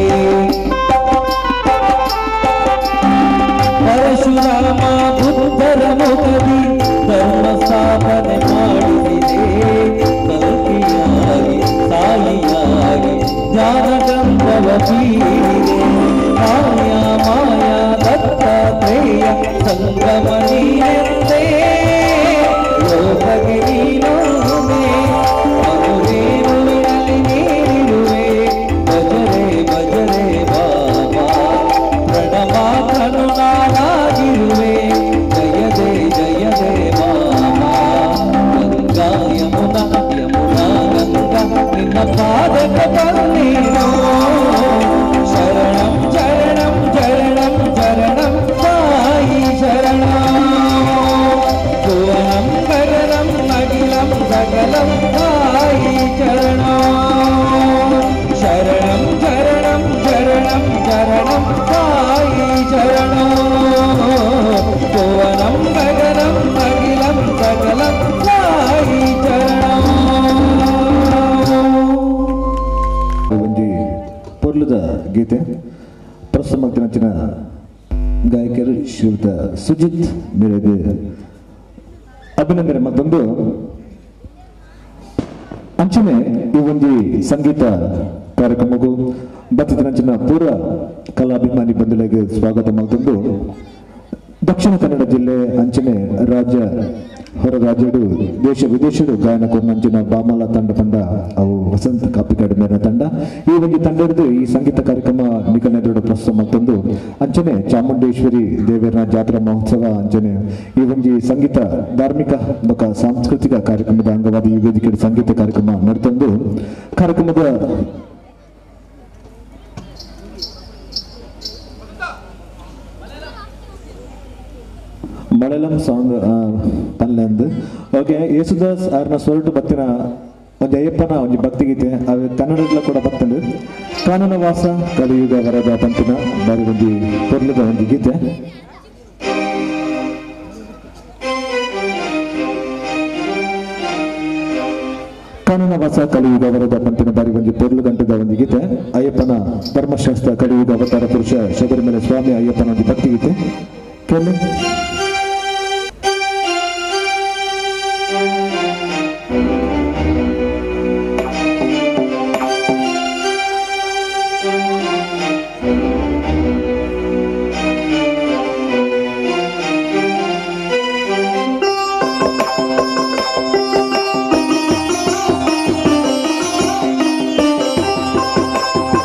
ಪರಶುರಾಮ ಬುದ್ಧರ ಮುಖದಿ ಧರ್ಮ ಸ್ಥಾಪನೆ ಮಾಡಿಸಿದೆ ಕಲ್ಪಿಯಾಗಿ ತಾಯಿಯಾಗಿ ಜ್ಞಾನಗಂಧವ ಬೀರಿದೆ ಮಾಯಾ ಮಾಯಾ ದತ್ತಾತ್ರೇಯ ಸಂಗಮನೀಯಂದೇ ಲೋಕಗೆ ನೀನೊಮ್ಮೆ ಮನುರೇನುವಿನಲ್ಲಿ ನೀನಿರುವೆ ಭಜರೆ ಭಜರೆ ಬಾಬಾ ಪ್ರಣಮಾತನು ನಾನಾಗಿರುವೆ ಜಯದೆ ಜಯದೆ ಬಾಬಾ ಗಂಗಾ ಯಮುನಾ ಯಮುನಾ ಗಂಗಾ ನಿನ್ನ ಪಾದಕ ಬನ್ನೇನೋ ಶರಣಂ ಶರಣಂ ಶರಣಂ ಶರಣಂ ಸಾಯಿ ಶರಣ ಭುವನಂ ಗಗನಂ ಅಖಿಲಂ ಸಕಲಂ ಸಾಯಿ ಶರಣ ಶರಣಂ ಶರಣಂ ಶರಣಂ ಶರಣಂ ಸಾಯಿ ಶರಣ ಭುವನಂ ಗಗನಂ ಅಖಿಲಂ ಸಕಲಂ ಸಾಯಿ ಶರಣ ಒಂಜಿ ಪೊರ್ಲುದ ಗೀತೆ ಪ್ರಸ್ತುತ ಮಗ್ತಿನಂಚಿನ ಗಾಯಕರು ಶ್ರೀಯುತ ಸುಜಿತ್ ಮೇರೆಗೆ ಅಭಿನಂದನೆ ಮತ್ತೊಂದು ಅಂಚನೆ ಈ ಒಂಜಿ ಸಂಗೀತ ಕಾರ್ಯಕ್ರಮಕ್ಕೂ ಬತ್ತಿನಂಚಿನ ಪೂರ್ವ ಕಲಾಭಿಮಾನಿ ಬಂಧುಗಳಿಗೆ ಸ್ವಾಗತ ಮತ್ತೊಂದು ದಕ್ಷಿಣ ಕನ್ನಡ ಜಿಲ್ಲೆ ಅಂಚನೆ ರಾಜ್ಯ ಹೊರ ರಾಜ್ಯಡು ದೇಶ ವಿದೇಶಡು ಗಾಯನ ಕೊರ್ನಂಚಿನ ಬಾಮಲ ತಂಡ ತಂಡ ಅವು ವಸಂತ ಕಾಪಿ ಅಕಾಡೆಮಿಯ ತಂಡ ಈ ಒಂದು ತಂಡ ಹಿಡಿದು ಈ ಸಂಗೀತ ಕಾರ್ಯಕ್ರಮ ನಿಕನೆದೊಡ ಪ್ರಸ್ತುತ ಮತ್ತೊಂದು ಅಂಚನೆ ಚಾಮುಂಡೇಶ್ವರಿ ದೇವರ ಜಾತ್ರಾ ಮಹೋತ್ಸವ ಅಂಚನೆ ಈ ಒಂದು ಸಂಗೀತ ಧಾರ್ಮಿಕ ಬೊಕ ಸಾಂಸ್ಕೃತಿಕ ಕಾರ್ಯಕ್ರಮದ ಅಂಗವಾದ ಈ ವೇದಿಕೆ ಸಂಗೀತ ಕಾರ್ಯಕ್ರಮ ನಡೆತಂದು ಕಾರ್ಯಕ್ರಮದ ಮಲಯಾಳಂ ಸಾಂಗ್ ಪನ್ಲೆಂದು ಓಕೆ ಯೇಸುದಾಸ್ ಅವ್ರನ್ನ ಸೊರಟು ಬತ್ತಿನ ಒಂದು ಅಯ್ಯಪ್ಪನ ಒಂದು ಭಕ್ತಿಗೀತೆ ಅವು ಕನ್ನಡದಲ್ಲ ಕೂಡ ಬರ್ತಂದು ಕಾನನ ವಾಸ ಕಲಿಯುಗ ವರದ ಪಂಪಿನ ಬಾರಿ ಒಂದು ಪೊರ್ಲದ ಒಂದು ಗೀತೆ ಕಾನನ ವಾಸ ಕಲಿಯುಗ ವರದ ಪಂಪಿನ ಬಾರಿ ಒಂದು ಪೊರ್ಲು ಗಂಟದ ಒಂದು ಗೀತೆ ಅಯ್ಯಪ್ಪನ ಧರ್ಮಶಾಸ್ತ್ರ ಕಲಿಯುಗ ಅವತಾರ ಪುರುಷ ಶಬರಿಮಲೆ ಸ್ವಾಮಿ ಅಯ್ಯಪ್ಪನ ಒಂದು ಭಕ್ತಿಗೀತೆ ಕೇಳಿ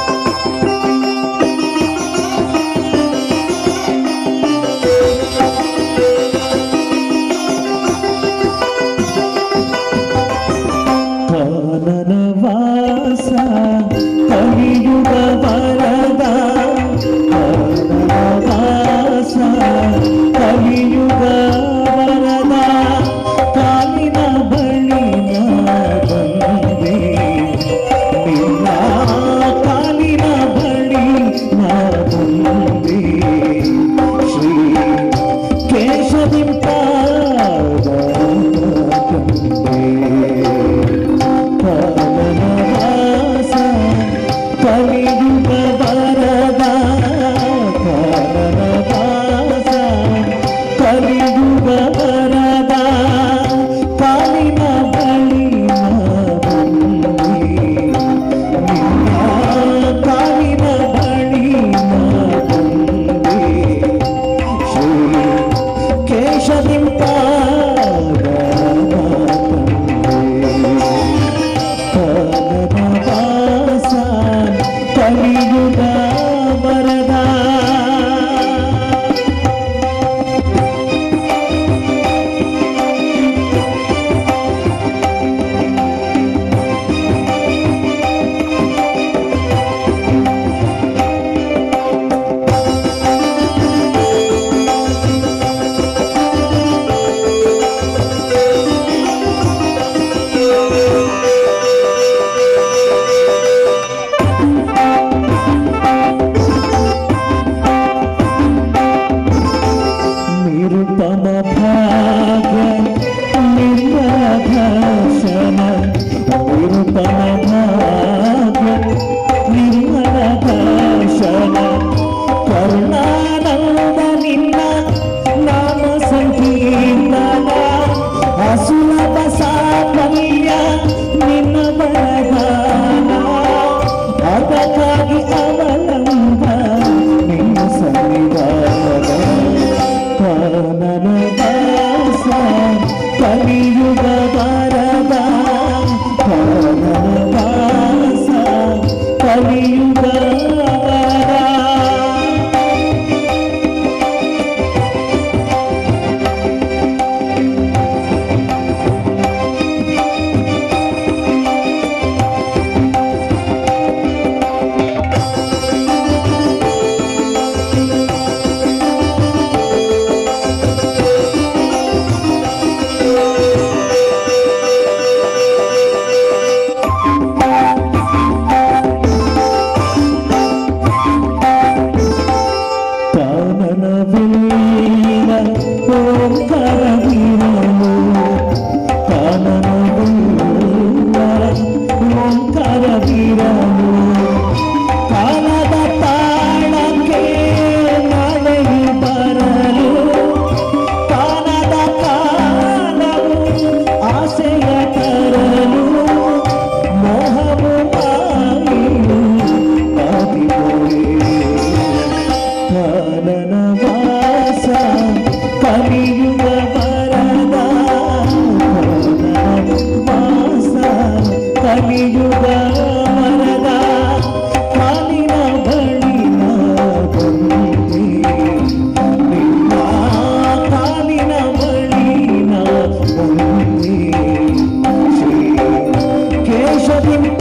ಿ ನಿರುಪಮ ಭಾಗ್ಯ ನಿರ್ಮಲ ದರ್ಶನ ನಿರುಪಮ ಭಾಗ್ಯ ನಿರ್ಮಲ ದರ್ಶನ ಕರುಣಾನಂದ ನಿನ್ನ ನಾಮ ಸಂಕೀರ್ತನ ಅಸುಲಭ ಸಾಫಲ್ಯ ನಿನ್ನ ಬರದಾನ ಅದಕ್ಕಾಗಿ ಅವಲಂಬ ನಿನ್ನ ಸನ್ನಿಧಾನ ಕಾನನ ದಾಸ ಕಲಿಯುಗ ಬರದ ಕಾನನ ದಾಸ ಕಲಿಯುಗ ವರದ ಕಾನನವಿಲ್ಲ ಓಂಕಾರವಿರಲು ಕಾನನವಿಲ್ಲ ಓಂಕಾರವಿರಲು ಕಾಲದ ತಾಳಕ್ಕೆ ನಾಳೆಯು ಬರಲು ಕಾಲದ ಕಾಲವು ಆಸೆಯ ತರಲು ಮೋಹವು ಮಾಯು ಆದಿಪೋಯೇ ಕಾನನ ವಾಸ ಕಲಿಯುಗ ವರದ ಕಾನನ ವಾಸ ಕಲಿಯುಗ ವರದ ಕಾಲಿನ ಬಳಿನ ಬಂದೆ ನಿನ್ನ ಕಾಲಿನ ಬಳಿನ ಬಂದೆ ಶ್ರೀ ಕೇಶವಿಂಪ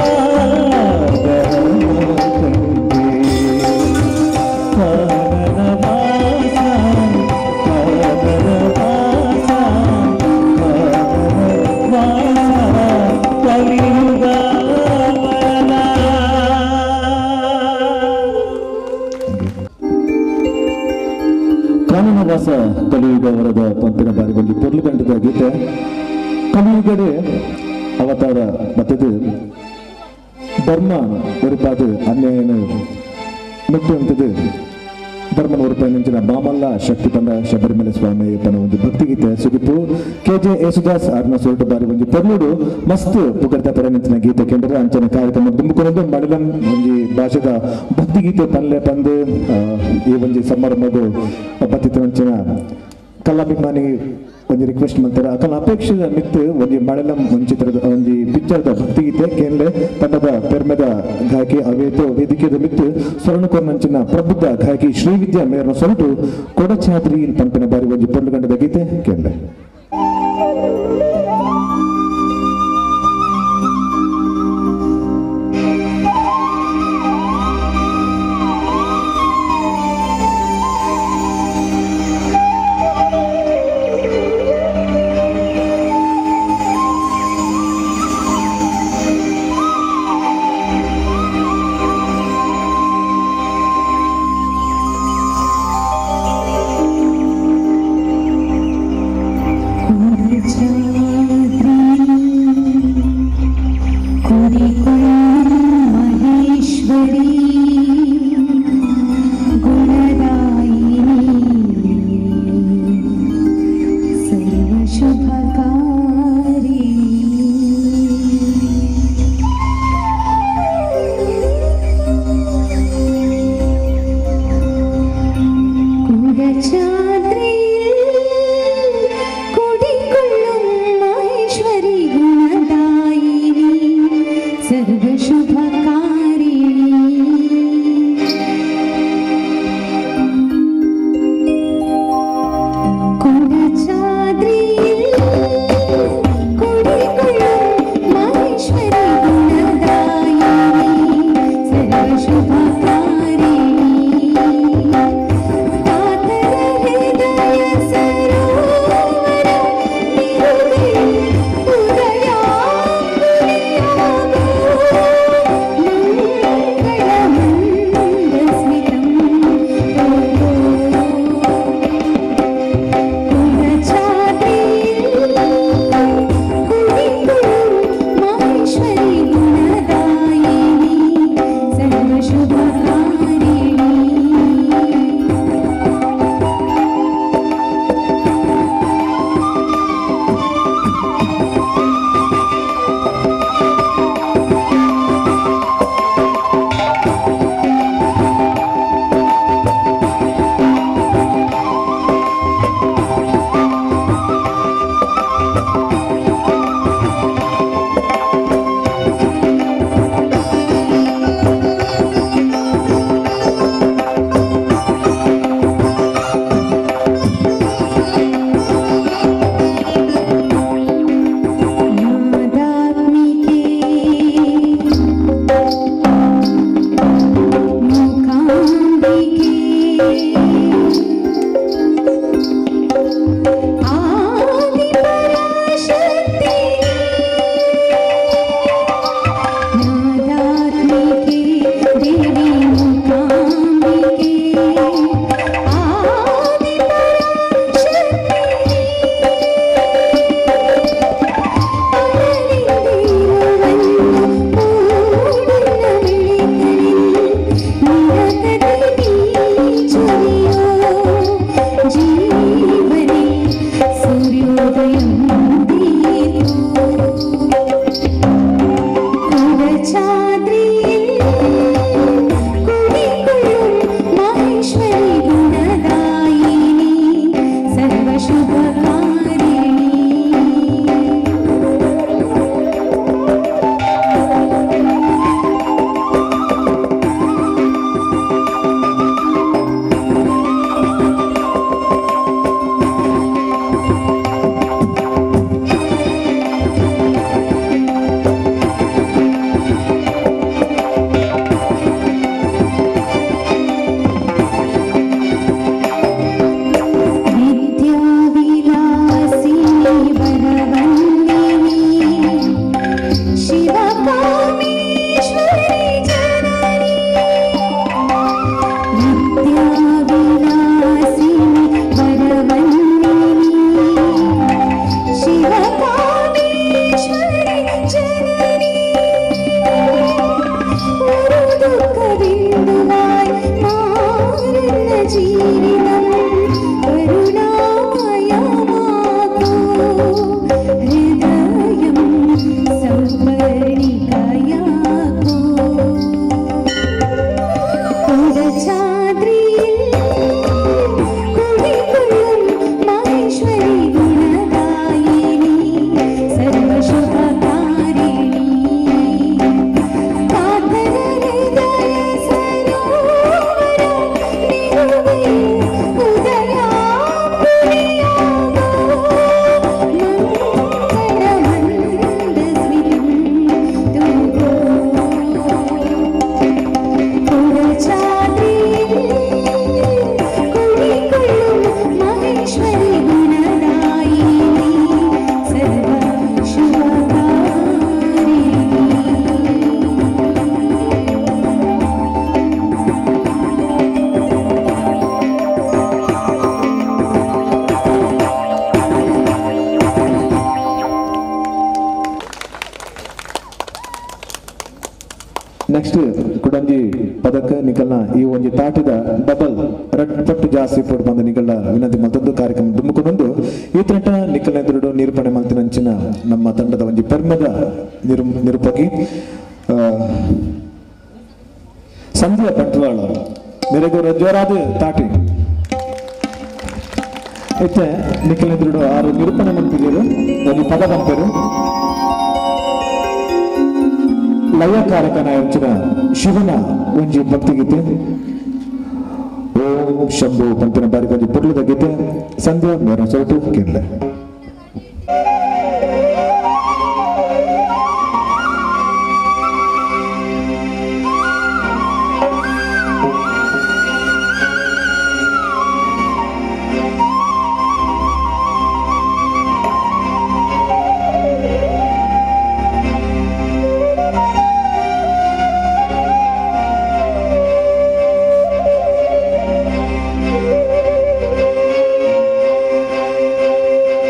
ಕಾನನವಾಸ ಕಲಿಯುಗ ವರದ ಪಂಪಿನ ಬಾರಿ ಬಂದು ಪೊರ್ಲುಗಂಡದ ಗೀತೆ ಕಲಿಯುಗಡೆ ಅವತಾರ ಮತ್ತದು ಧರ್ಮ ಒರಿಪಾದು ಅನ್ಯಾಯನ ಮೆಟ್ಟುವಂಥದ್ದು ಧರ್ಮನ ಒರಿಪಾಯಿನ ಮಾಮಲ್ಲ ಶಕ್ತಿ ತಂಡ ಶಬರಿಮಲೆ ಸ್ವಾಮಿ ತನ್ನ ಒಂದು ಭಕ್ತಿಗೀತೆ ಸುಗಿತು ಕೆ ಜೆ ಯೇಸುದಾಸ್ ಆರ್ನ ಸೊರಟು ಬಾರಿ ಒಂದು ಪೊರ್ಲುಡು ಮಸ್ತ್ ಪುಗರ್ದ ಪರ ನಿಂತಿನ ಗೀತೆ ಕೆಂಡ್ರೆ ಅಂಚನ ಕಾರ್ಯಕ್ರಮ ತುಂಬಿಕೊಂಡು ಮಡಿಲಂ ಒಂಜಿ ಭಾಷೆದ ಭಕ್ತಿಗೀತೆ ಪಲ್ಲೆ ಪಂದು ಆ, ಈ ಒಂಜಿ ಸಮಾರಂಭದ ಬತ್ತಿನ ಕಲಾಭಿಮಾನಿ ಒಂಜಿ ರಿಕ್ವೆಸ್ಟ್ ಮಾಡ್ತಾರೆ ಅಕಲ್ ಅಪೇಕ್ಷಿತ ಮಿತ್ ಒಂಜಿ ಮಳೆಲಂ ಮುಂಚಿತ್ರದ ಒಂಜಿ ಪಿಕ್ಚರ್ದ ಭಕ್ತಿಗೀತೆ ಕೇಂದ್ರ ತಂಡದ ಪೆರ್ಮೆದ ಗಾಯಕಿ ಅವೇತು ವೇದಿಕೆದ ಮಿತ್ ಸ್ವರ್ಣಕೋರ್ನಂಚಿನ ಪ್ರಬುದ್ಧ ಗಾಯಕಿ ಶ್ರೀವಿದ್ಯಾ ಮೇರ್ನ ಸೊರಟು ಕೊಡಚಾದ್ರಿ ಪಂಪಿನ ಬಾರಿ ಒಂಜಿ ಪೊರ್ಲುಗಂಡದ ಗೀತೆ ಕೇಂದ್ರ ಮಹೇಶ್ವರಿ ಗುಣದಾಯಿನಿ ಸರ್ವಶುಭಕಾರಿ കുടച്ചാദ്രിയിൽ കുടികൊള്ളും മഹേശ്വരി ഗുണദായിനി സർവശുഭകാരിണി കുടച്ചാദ്രിയിൽ ನೆಕ್ಸ್ಟ್ ಕುಡಂಜಿ ಪದಕ ನಿಕಲ್ನ ಈ ಒಂಜಿ ತಾಟಿದ ಡಬಲ್ ರೆಡ್ ಪಟ್ಟು ಜಾಸ್ತಿ ಪೋಡು ಬಂದ ನಿಕಲ್ನ ವಿನಂತಿ ಮತ್ತೊಂದು ಕಾರ್ಯಕ್ರಮ ದುಮ್ಮುಕೊಂಡೊಂದು ಈ ತಂಡ ನಿಕಲ್ನ ಎದುರುಡು ನಿರೂಪಣೆ ಮಲ್ತಿನಂಚಿನ ನಮ್ಮ ತಂಡದ ಒಂಜಿ ಪರ್ಮದ ನಿರು ನಿರೂಪಕಿ ಆ, ಸಂಧ್ಯಾ ಬಂಟ್ವಾಳ ಮೆರೆಗೋರ ಜೋರಾದ ತಾಟಿ ಇತ್ತೆ ನಿಖಿಲ್ ಎದುರುಡು ಆರು ನಿರೂಪಣೆ ಮಲ್ತಿದ್ದೀರು ಒಂದು ಪದ ಬಂಪೇರು ಲಯಕಾರಕನ ಎಂಚಿನ ಶಿವನ ಒಂಜಿ ಭಕ್ತಿಗೀತೆ ಓಂ ಶಂಭು ಪಂಪಿನ ಬಾರಿ ಒಂಜಿ ಪುರ್ಲದ ಗೀತೆ ಸಂಧ್ಯಾ ಮೇರ ಸೊರಟು ಕೇಳಲೆ ಿ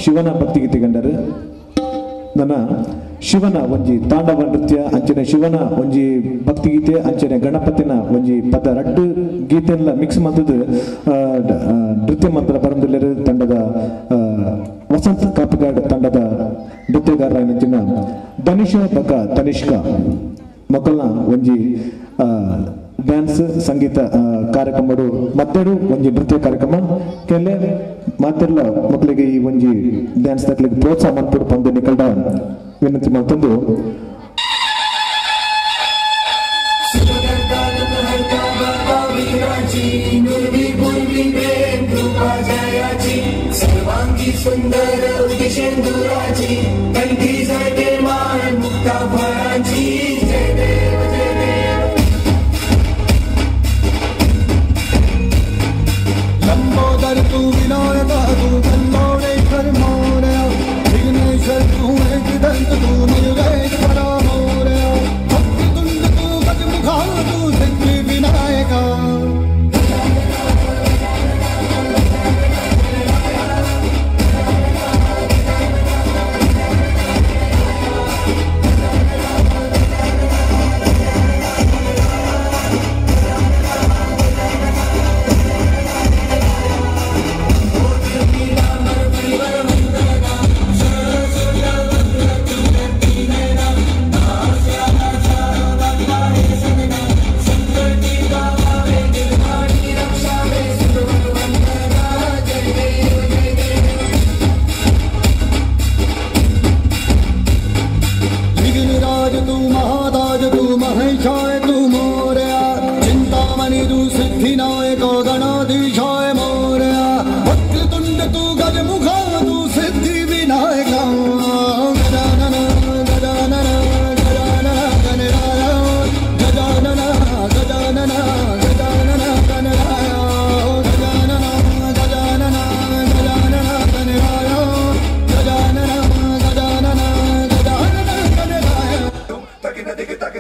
ಶಿವನ ಭಕ್ತಿಗೀತೆ ಗಂಡರು ನನ್ನ ಶಿವನ ಒಂಜಿ ತಾಂಡವ ನೃತ್ಯ ಅಂಚನೆ ಶಿವನ ಒಂಜಿ ಭಕ್ತಿಗೀತೆ ಅಂಚನೆ ಗಣಪತಿನ ಒಂಜಿ ಪದ ರಡ್ಡು ಗೀತೆಲ್ಲ ಮಿಕ್ಸ್ ಮಂತದ್ದು ಆ, ಡ- ಆ, ನೃತ್ಯ ಮಂತ್ರ ಬರಂದಿಲ್ಲರು ತಂಡದ ಆ, ವಸಂತ್ ಕಾಪಿಗಾಡ್ ತಂಡದ ನೃತ್ಯಗಾರ ನಂಚಿನ ಧನುಷ ಬಕ ತನಿಷ್ಕ ಮಕ್ಕಳನ್ನ ಒಂಜಿ ಆ, ಡ್ಯಾನ್ಸ್ ಸಂಗೀತ ಆ, ಕಾರ್ಯಕ್ರಮಗಳು ಮತ್ತೆರಡು ಒಂಜಿ ನೃತ್ಯ ಕಾರ್ಯಕ್ರಮ ಕೆಲೆ ಮಾತೆಲ್ಲ ಮಕ್ಕಳಿಗೆ ಈ ಒಂಜಿ ಡ್ಯಾನ್ಸ್ ತಕ್ಲಿಗೆ ಪ್ರೋತ್ಸಾಹ ಮಾಡ್ಬಿಡು ಪಂದು ನಿಕಲ್ಡ ವಿನಂತಿ ಮಾಡ್ತಂದು सर्वांगी सुंदर उदिशेंदुराची कंठी जटे मान मुक्ता फळांची जय देव जय देव लंबोदर तू विनायक तू कल्लोळेश्वर मोरया विघ्नेश्वर तू एकदंत तू निर्वेश परा मोरया भक्तितुंड तू गजमुखा तू सिद्धी विनायका विघ्नराज तू महादाज तू महेशाय तू मोरया चिंतामणि तू सिद्धिनायक गणाधीशाय मोरया वक्रतुंड तू गजमुखा तू सिद्धि विनायका गजानन गजानन गजानन गणराय गजानन गजानन गजानन गणराय गजानन गजानन गजानन गणराय गजानन गजानन गजानन गणराय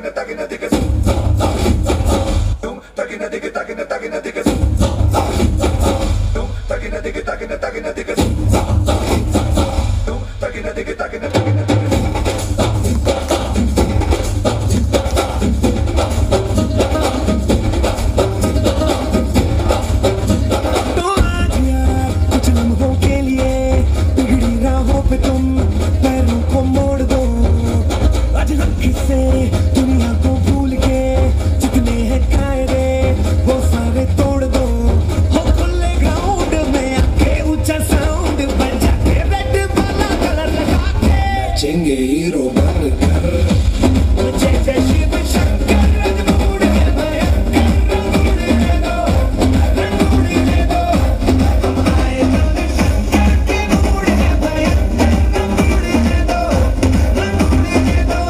तो आज यार कुछ लम्हों के लिए बिगड़ी राहों पे तुम पैरों को मोड़ दो आज लड़की से दुनिया को भूल के जितने हैं कायदे वो सारे तोड़ दो हो खुले ग्राउंड में आके ऊंचा साउंड बजा के रेड वाला कलर लगा के चेंगे हीरो बन कर जय जय शिव शंकर रंगूड़ है भयंकर रंगूड़ है दो रंगूड़ है दो आए जाने शंकर के मूड है भयंकर रंगूड़ है दो रंगूड़ है दो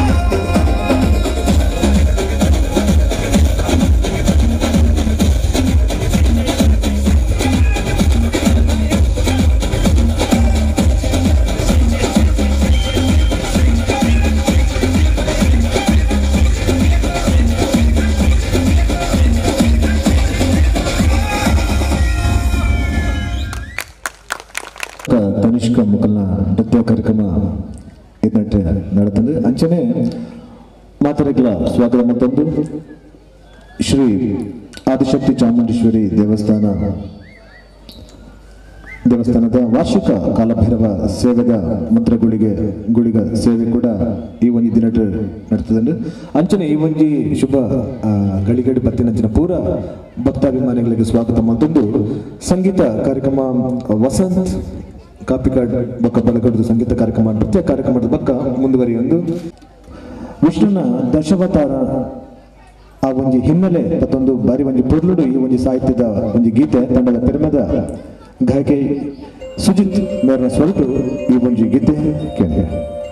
ತನಿಷ್ಕ ಮುಕಲ್ನ ನೃತ್ಯ ಕಾರ್ಯಕ್ರಮ ಇದನ್ನಟ್ಟು ನಡೆತಂದು ಅಂಚನೆ ಮಾತರಿಗಳ ಸ್ವಾಗತ ಮತ್ತೊಂದು ಶ್ರೀ ಆದಿಶಕ್ತಿ ಚಾಮುಂಡೇಶ್ವರಿ ದೇವಸ್ಥಾನ ದೇವಸ್ಥಾನದ ವಾರ್ಷಿಕ ಕಾಲಭೈರವ ಸೇವೆಗ ಮಂತ್ರಗುಳಿಗೆ ಗುಳಿಗ ಸೇವೆ ಕೂಡ ಈ ಒಂದು ದಿನ ನಡ್ತದಂಡು ಅಂಚನೆ ಈ ಒಂಜಿ ಶುಭ ಆ, ಗಳಿಗಡಿ ಬತ್ತಿನಂಚಿನ ಪೂರ ಭಕ್ತಾಭಿಮಾನಿಗಳಿಗೆ ಸ್ವಾಗತ ಮತ್ತೊಂದು ಸಂಗೀತ ಕಾರ್ಯಕ್ರಮ ವಸಂತ್ ಕಾಪಿಕಾಡ್ ಬೊಕ್ಕ ಬಲಗಡದು ಸಂಗೀತ ಕಾರ್ಯಕ್ರಮ ನೃತ್ಯ ಕಾರ್ಯಕ್ರಮದ ಬಕ್ಕ ಮುಂದುವರಿಯೊಂದು ವಿಷ್ಣುನ ದಶಾವತಾರ ಆ ಒಂಜಿ ಹಿನ್ನೆಲೆ ಮತ್ತೊಂದು ಬಾರಿ ಒಂಜಿ ಪೊರ್ಲುಡು ಈ ಒಂಜಿ ಸಾಹಿತ್ಯದ ಒಂಜಿ ಗೀತೆ ತಂಡದ ಪೆರ್ಮೆದ ಗಾಯಕಿ ಸುಜಿತ್ ಮೇರ್ನ ಸ್ವಲ್ಪು ಈ ಒಂಜಿ ಗೀತೆ ಕೇಳಿ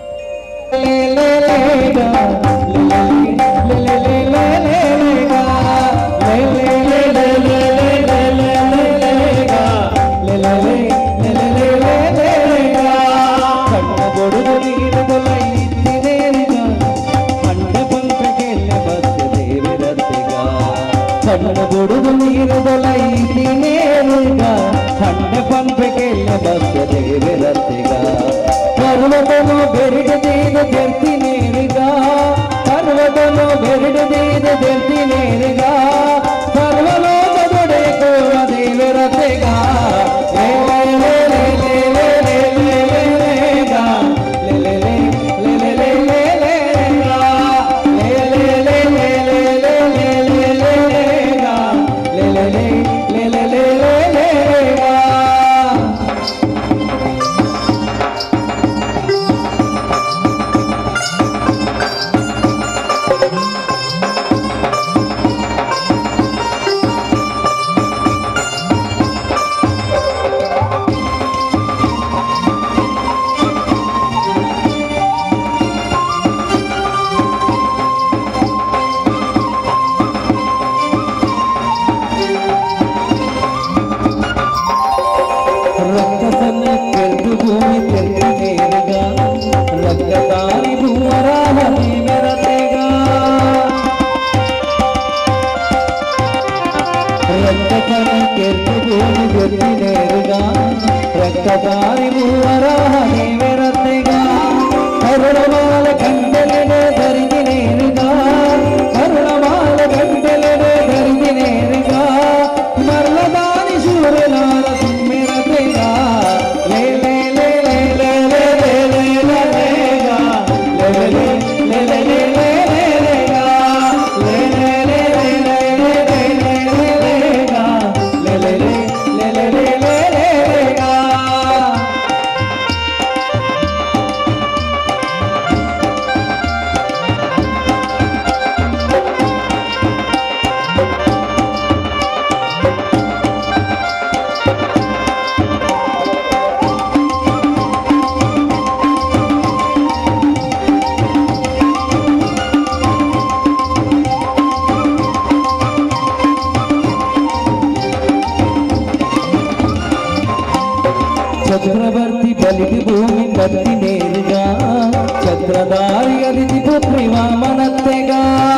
ಬುಡುಗು ನೀರು ದೊಲೈತಿ ನೇರುಗ ಹಂಡ ಪಂಪೆಗೆಲ್ಲ ಬಸ್ಸ ದೇವರ ರತ್ತೆಗ ಪರ್ವತನು ಬೆರಡದೇದ ಬೆರ್ತಿನೇರಿಗ ಪರ್ವತನು ಬೆರಡದೇದ ಬೆರ್ತಿನೇರಿಗ ಸರ್ವಲೋಕದೊಡೆ ಕೋವ ದೇವರತೆಗ ಲೇ ಲೇ ಲೇ ಲೇ ಲೇ ಲೇ ಲೇ ಲೇ ಲೇ ಲೇ ಗಾ. ಲೇ ಲೇ ಲೇ ಲೇ ಲೇ ಲೇ ಲೇ ಲೇ ಲೇ ಗಾ. ಲೇ ಲೇ ಲೇ ಲೇ ಲೇ ಲೇ ಲೇ ಲೇ ಲೇ ಲೇ ಗಾ. ಲೇ ಲೇ ಲೇ ಲೇ ಲೇ ಲೇ ಲೇ ಲೇ ಲೇ ಗಾ. ರಕ್ತಸನ್ನ ಕೆರೆದು ಭೂಮಿ ತೆರೆದಿನೇರಿಗ ರಕ್ತದಾರಿ ಭೂವರಾಹ ಮೆರತೆಗ ರಕ್ತಸನ್ನ ಕೆರೆದು ಭೂಮಿ ತೆರೆದಿನೇರಿಗ ರಕ್ತದಾರಿ ಭೂವರಾಹ ಮೆರತೆಗ ಕರುಣಮಾಲ ಕಂಡಲೆಡೆ ಧರಿದಿನೇರಿಗ ಕರುಣಮಾಲ ಕಂಡಲೆಡೆ ಧರಿದಿನೇರಿಗ ಮರಳದಾನಿ ಶೂರಲಾರ ಸುಮ್ಮೆರತೆಗ ಲೇ ಲೇ ಲೇ ಲೇ ಲೇ ಲೇ ಲೇ ಲೇ ಲೇ ಲೇ ಗಾ. ಲೇ ಲೇ ಲೇ ಲೇ ಲೇ ಲೇ ಲೇ ಲೇ ಗಾ. ಲೇ ಲೇ ಲೇ ಲೇ ಲೇ ಲೇ ಲೇ ಲೇ ಲೇ ಲೇ ಗಾ. ಲೇ ಲೇ ಲೇ ಲೇ ಲೇ ಲೇ ಲೇ ಲೇ ಲೇ ಗಾ. ಚಕ್ರವರ್ತಿ ಬಲಿಗೆ ಭೂಮಿ ಕತ್ತಿ ನೇರಿಗ ಚಕ್ರಧಾರಿ ಅದಿತಿ ಪುತ್ರಿ ವಾಮನತ್ತೆಗ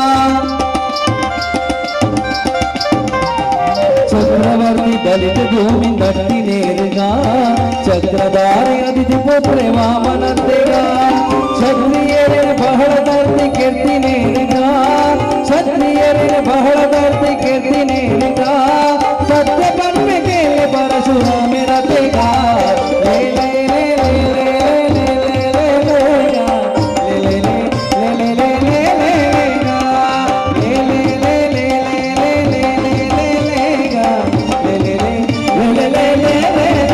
ಚಕ್ರವರ್ತಿ ಬಲಿಗೆ ಭೂಮಿ ಕತ್ತಿ ನೇರಿಗ ಚಕ್ರಧಾರಿ ಅದಿತಿ ಪುತ್ರಿ ವಾಮನತ್ತೆಗ ಕ್ಷತ್ರಿಯರೇ ಬಹಳ ದರ್ತಿ ಕೆರ್ತಿ ನೇರಿಗ ಕ್ಷತ್ರಿಯರೇ ಬಹಳ ದರ್ತಿ ಕೆರ್ತಿ ನೇರಿಗ ಸತ್ಯ ಕನ್ಮೆ ಕೇಳಿ ಪರಶುರಾಮ ರತೆಗ ಲೇ ಲೇ ಲೇ ಲೇ ಲೇ ಲೇ ಲೇ ಲೇ ಲೇ ಗಾ. ಲೇ ಲೇ ಲೇ ಲೇ ಲೇ ಲೇ ಲೇ ಲೇ ಗಾ. ಲೇ ಲೇ ಲೇ ಲೇ ಲೇ ಲೇ ಲೇ ಲೇ ಲೇ ಲೇ ಗಾ. ಲೇ ಲೇ ಲೇ ಲೇ ಲೇ ಲೇ ಲೇ ಲೇ ಲೇ ಗಾ.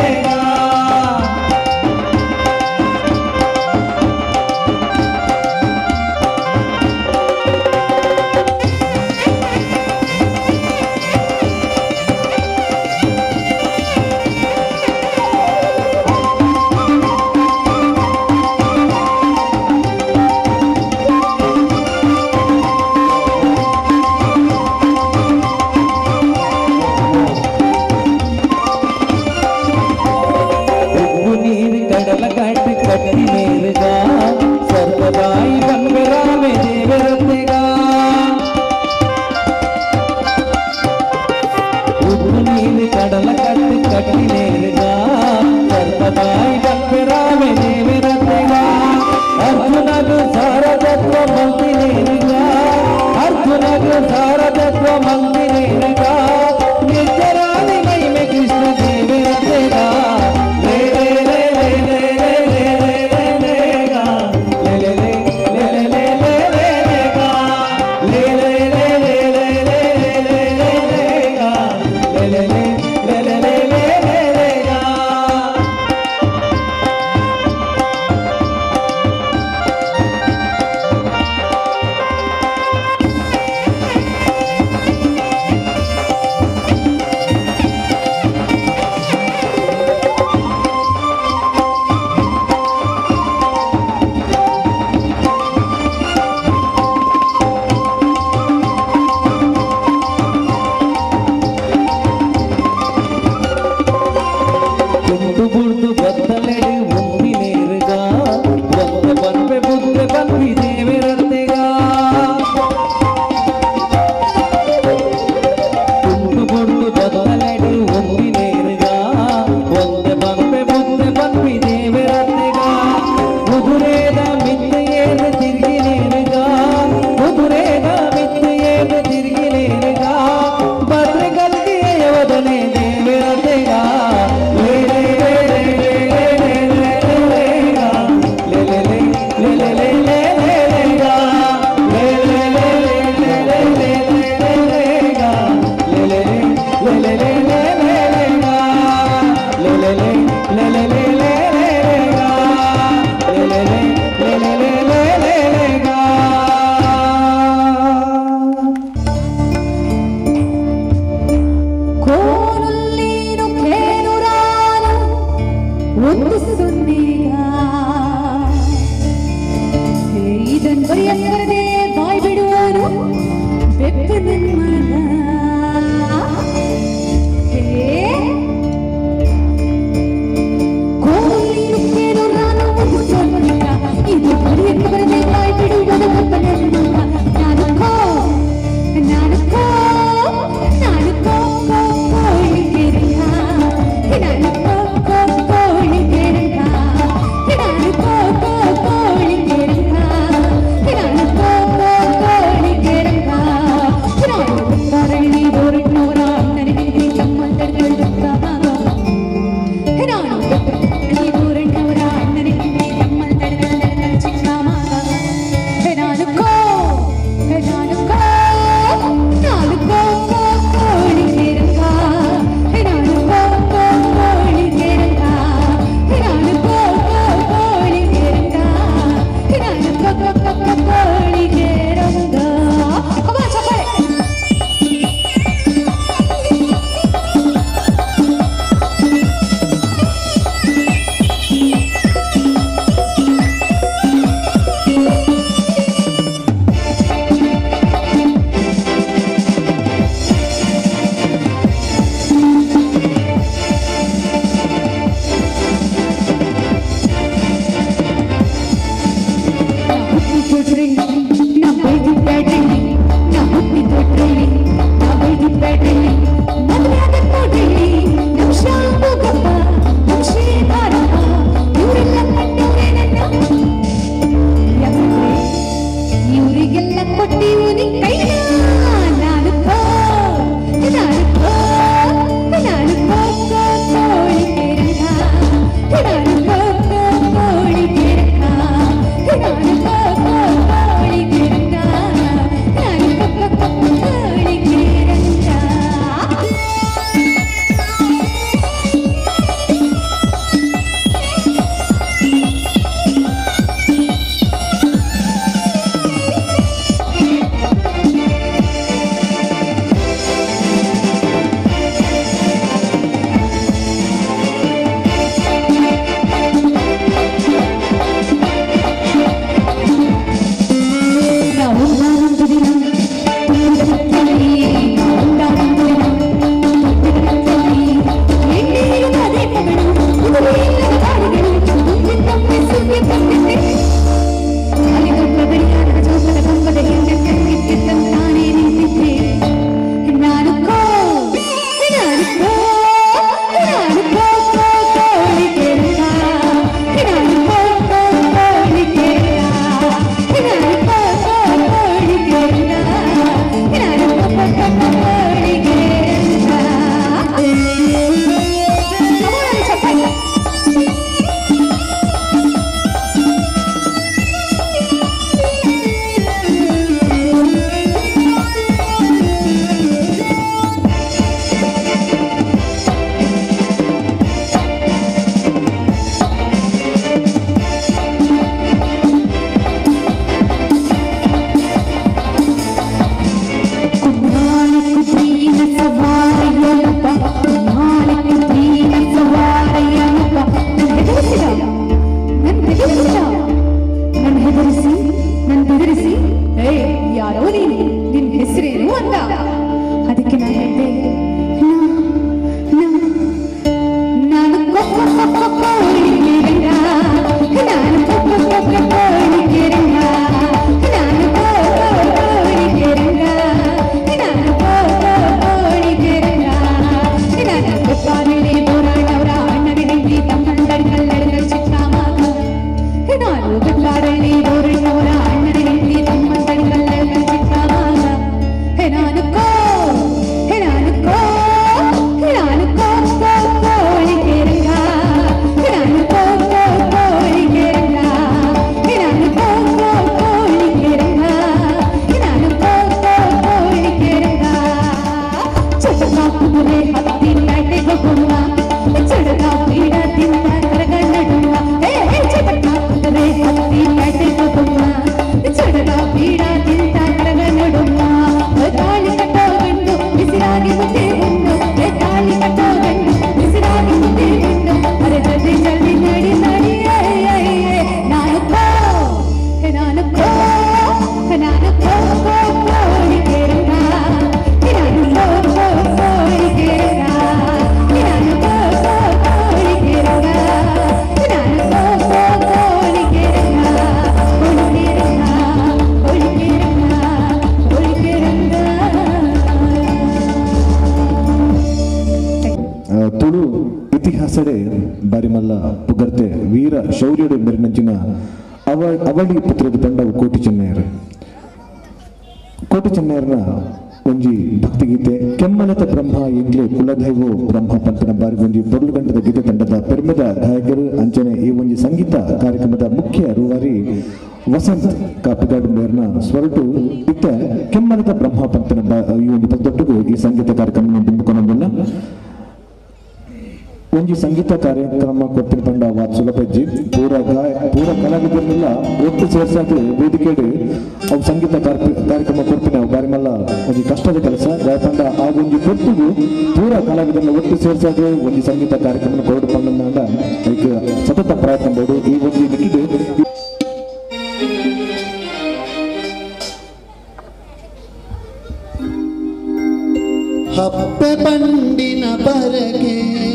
ಕೊನೆಗ ಹೇ ಇದನ್ ಬರೆಯಕ್ಕರದೆ ಬಾಯ್ ಬಿಡುವನು ಬೆಪ್ಪ ನನ್ ಮಗ ಹೇ ಕೋಲಿನ ಕೇಳು ನಾನು ಒಂದು ಸೊನ್ನಿಗ ಇದು ಬರೆಯಕ್ಕರದೆ ಬಾಯ್ ಬಿಡುವನು ಬೆಪ್ಪ ನನ್ ಮಗ ನಾನು ಕೋ ನಾನು ಕೋ ನಾನು ಕೋ ಕೋ ಕೋಳಿ ಕೆರೆಯ ನಾನು ಕೋ ಕೋ ಕೋಳಿ ಕೆರೆಯ ನಾನು ಕೋ ಕೋ ಕೋಳಿ ಕೆರೆಯ ನಾನು ಕೋ ಕೋ ಕೋಳಿ ಕೆರೆಯ ನಾನು ಅದರತೆ ವೀರ ಶೌರ್ಯಡು ಮೆರಿನಂಚಿನ ಅವ ಅವಳಿ ಪುತ್ರದ ಪಂಡವು ಕೋಟಿ ಚೆನ್ನಯ್ಯರು ಕೋಟಿ ಚೆನ್ನಯ್ಯರ್ನ ಒಂಜಿ ಭಕ್ತಿಗೀತೆ ಕೆಮ್ಮನತ ಬ್ರಹ್ಮ ಇಂಗ್ಲೆ ಕುಲದೈವೋ ಬ್ರಹ್ಮ ಪಂತನ ಬಾರಿ ಒಂಜಿ ಪೊರ್ಲು ಗಂಟದ ಗೀತೆ ತಂಡದ ಪೆರ್ಮೆದ ಗಾಯಕರು ಅಂಚನೆ ಈ ಒಂಜಿ ಸಂಗೀತ ಕಾರ್ಯಕ್ರಮದ ಮುಖ್ಯ ರೂವಾರಿ ವಸಂತ್ ಕಾಪಿದಾಡು ಮೇರ್ನ ಸ್ವರಟು ಇತ್ತ ಕೆಮ್ಮನತ ಬ್ರಹ್ಮ ಪಂತನ ಬಾ- ಈ ಒಂದು ಪದ್ದೊಟ್ಟಿಗೂ ಈ ಸಂಗೀತ ಕಾರ್ಯಕ್ರಮ ಬಿಂಬಿಕೊಂಡ ಒಂಜಿ ಸಂಗೀತ ಕಾರ್ಯಕ್ರಮ ಕೊಟ್ಟಿನ ಪಂಡ ವಾತ್ ಸುಲಭಜ್ಜಿ ಪೂರ ಗಾಯ ಪೂರ ಕಲಾವಿದರನ್ನೆಲ್ಲ ಒಟ್ಟು ಸೇರ್ಸಾಕ ವೇದಿಕೆಡು ಅವು ಸಂಗೀತ ಕಾರ್ಯ- ಕಾರ್ಯಕ್ರಮ ಕೊಡ್ತೀನಿ ಅವು ಬಾರಿ ಮಲ್ಲ ಒಂಜಿ ಕಷ್ಟದ ಕೆಲಸ ಗಾಯಪಂಡ ಆ ಒಂಜಿ ಕೊಟ್ಟಿಗೂ ಪೂರ ಕಲಾವಿದರನ್ನ ಒಟ್ಟು ಸೇರ್ಸಾಕ ಒಂಜಿ ಸಂಗೀತ ಕಾರ್ಯಕ್ರಮ ಕೊರಡು ಪಂಡ ಅದಕ್ಕೆ ಸತತ ಪ್ರಯತ್ನ ಬೋಡು ಈ ಒಂಜಿ ನಿಟ್ಟಿಡು ಹಪ್ಪೆ ಪಂಡಿನ ಪರಗೆ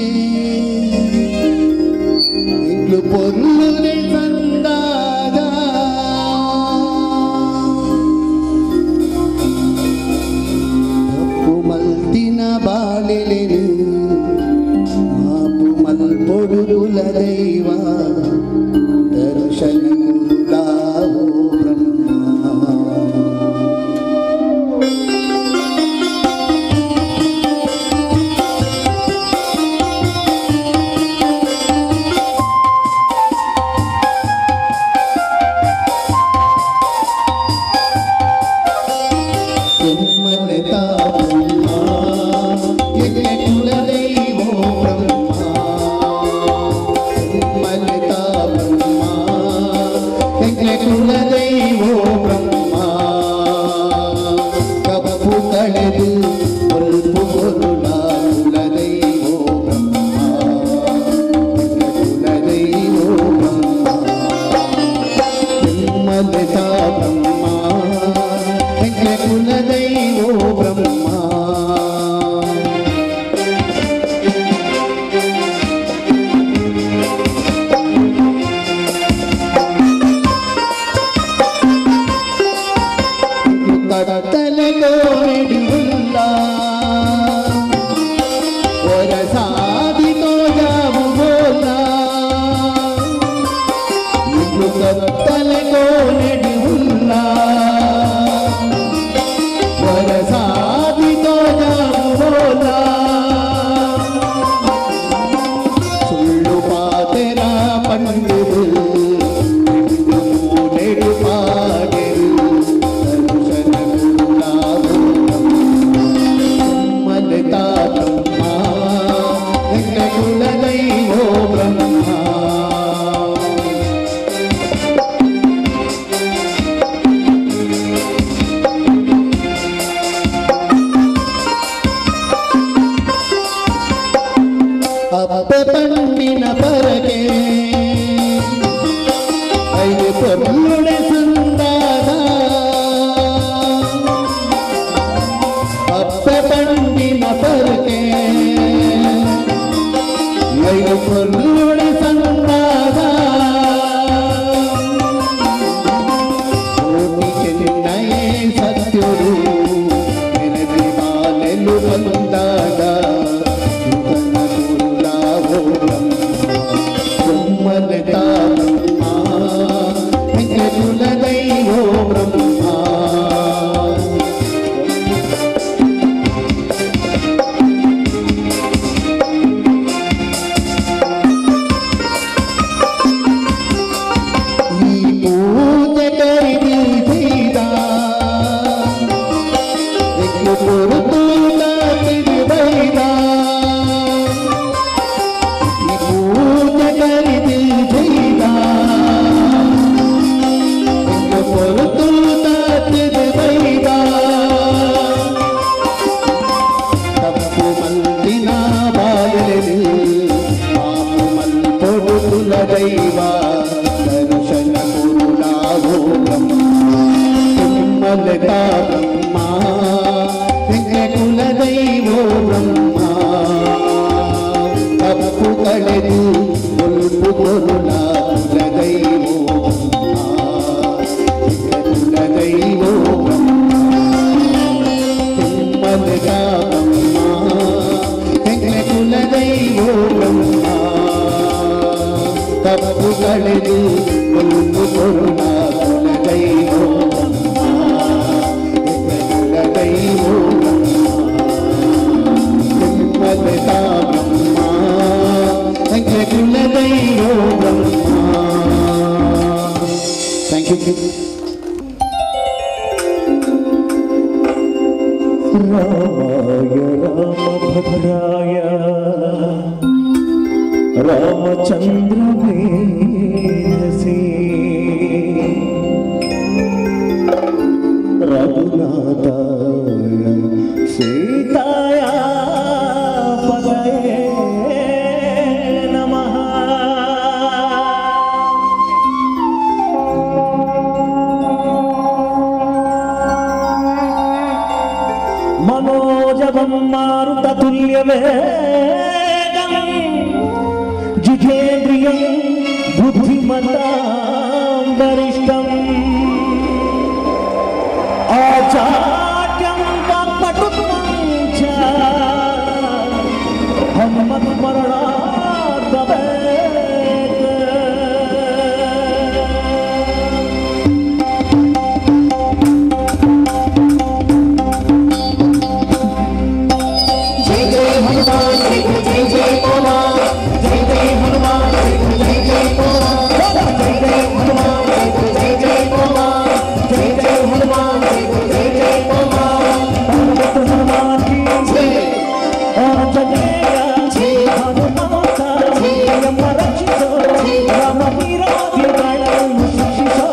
ಇಗ್ಲು ಪೊರ್ಲುನೆ ಸಂದಾಗ ತಪ್ಪು ಮಲ್ತಿನ ಬಾಳೆಲೆನು ಮಾಪು ಮಲ್ಪೊಡು ಕುಲ ದೈವ ದರ್ಶನ ಕುಂದಾವೋ ಬ್ರಹ್ಮ ಸುಮ್ಮನೆತಾ ಬ್ರಹ್ಮ ಎಗೆ ಕುಲದೈವೋ ಬ್ರಹ್ಮ ಸುಮ್ಮನೆತಾ ಬ್ರಹ್ಮ ಎಗೆ ಕುಲದೈವೋ ಬ್ರಹ್ಮ ಕಪ್ಪು ಕಳೆದು ಹೊಲ್ಪು ಕೊರುಳ ಕುಲದೈವೋ ಬ್ರಹ್ಮ ಎಗೆ ಕುಲದೈವೋ ಬ್ರಹ್ಮ ಸುಮ್ಮನೆತಾ ಬ್ರಹ್ಮ ಎಗೆ ಕುಲದೈವೋ ಬ್ರಹ್ಮ തട്ടലെ കോടിയുള്ള ഒരസാദി തോജാവു പോല തട്ടലെ കോടിയുള്ള ഒരസാദി തോജാവു പോല ಸುಳ್ಳು ಪಾತೆರ ಪಂಡಿರು ನೆಡು ಪಾಡೆರು ದರ್ಶನ ಗುರುನಾವು ಮಲತಾ ಬ್ರಹ್ಮ ಎಂಗ ಕುಲದೈವೋ ಬ್ರಹ್ಮ ಅಪ್ಪ ಪಣ್ಣಿನ ಪರಗೆ ಐದು ಪೊರ್ಲುಡೆ ಸಂದಾದ ಅಪ್ಪ ಪಣ್ಣಿನ ಪರಗೆ ಐದು ಪೊರ್ಲುಡೆ ಸಂದಾದ ಕೋಟಿ ಚೆನ್ನೈ ಸತ್ಯರು ನೆನೆದಿ ಬಾಲೆಲು ಬಂದಾಗ ಸುತನ ಗುರುಲಾವೋ ಬ್ರಹ್ಮಲತಾ ಬ್ರಹ್ಮ ನಿತ್ಯ ಕುಲದೈವೋ ಬ್ರಹ್ಮ ಈ ಪೂಜೆ ಕೈದಿದ ಎಕ್ಕು ಪುರುತು ಬೈದ ಈ ಪೂಜೆ ಕೈದಿದ ಎಕ್ಕು ಪುರುತು ಬೈದ ತಪ್ಪು ಮಲ್ಲಿನ ಬಾಯಲಿ ಪಾಪು ಮಲ್ಪೊಡು ಕುಲ ದೈವ ದರ್ಶನ ಕುರುಳಾವೋ ಬ್ರಹ್ಮ ತುಮ್ಮಲತಾ ಬ್ರಹ್ಮ ಹೆಂಗೆ ಕುಲ ದೈವೋ ಬ್ರಹ್ಮ ತಪ್ಪು ಕಳೆದು ಒಲ್ಪು ಕೊರುಳ ಕುಲ ದೈವೋ ಬ್ರಹ್ಮ ಹೆಂಗೆ ಕುಲ ದೈವೋ ಬ್ರಹ್ಮ ತುಮ್ಮಲತಾ ಬ್ರಹ್ಮ ಹೆಂಗೆ ಕುಲ ದೈವೋ ಬ್ರಹ್ಮ ತಪ್ಪು ಕಳೆದು ಒಂದು ಕೊರುಣ ಕುಲದೈವೋ ಕುಲದೈವೋ ಕುಮ್ಮಲತಾ ಬ್ರಹ್ಮ ಸಂಖ್ಯ ಕುಲದೈವೋ ಬ್ರಹ್ಮ ಥ್ಯಾಂಕ್ ಯು ರಾಮಾಯ ರಾಮಭದ್ರಾಯ ರಾಮಚಂದ್ರ ವೇದಸಿ ರಘುನಾಥಾಯ ಸೀತಾಯ ಪದಯೇ ನಮಃ मनोजवं मारुततुल्यवेगम् जितेन्द्रियं बुद्धिमतां वरिष्ठम् आचार्यं वाक्पटुत्वं च हनुमत्मरणाद्भवेत् जय जय हनुमान जय जय पवन जय जय हनुमान जय जय पवन जय जय हनुमान जय जय पवन जय जय हनुमान जय जय पवन हनुमान की जय आंजनेय जय हनुमत यम रक्षितो राम वीराभिगणं शिक्षितो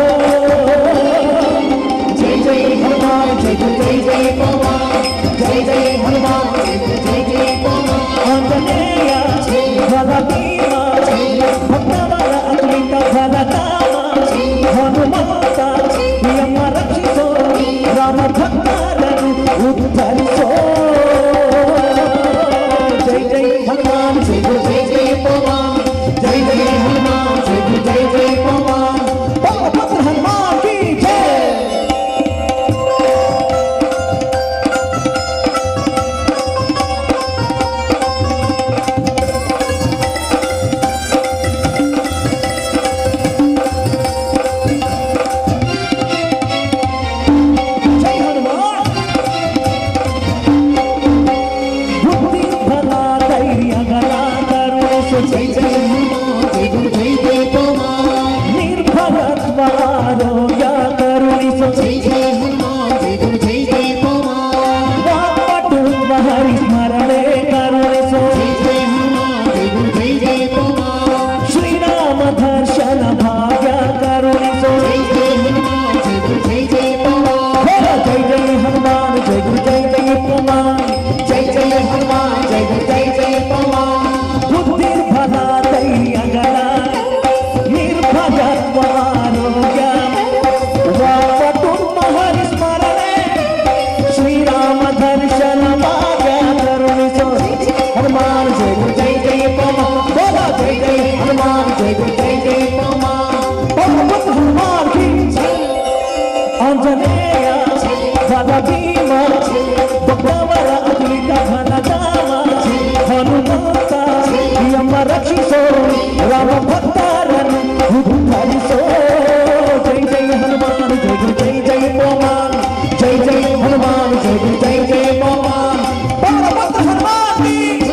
जय जय हनुमान जय जय जय पवन जय जय हनुमान जय जय पवन आंजनेय बलभीमा भक्तवर अतुलित बलधामा हनुमत यम रक्षितो राम भक्तरनु उद्धरितो जय जय हनुमान जय जय जय पवन जय जय हनुमान जय जय जय पवन भक्त हनुमान की जय जय हनुमान बुद्धि भला धैर्य गला करुणेश जय जय हनुमान जय जय जय पवन निर्भरत्वारोग्य करुणेश जय जय हनुमान जय जय जय पवन वापटुत्व हरिस्मरणे करुणेश जय जय हनुमान जय जय जय पवन श्रीराम दर्शन भाग्य करुणेश जय जय हनुमान जय जय जय पवन जय जय हनुमान जय गुरु जय जय पवन जय जय हनुमान जय जय जय पवन बुद्धि भला धैर्य गला निर्भरत्वारोग्य वापटुत्व हरिस्मरणे श्रीराम दर्शन भाग्य करुणेश हनुमान जय गुरु जय जय पवन बोला जय जय हनुमान जय गुरु जय जय पवन भगवत हनुमान की आंजनेय बलभीम भक्तवर अतुलित घनधाम हनुमंत यम रक्षिसो राम भक्तारन उद्धरिसो जय जय हनुमान जय गुरु जय जय पवन जय जय हनुमान जय गुरु जय जय पवन भगवत हनुमान की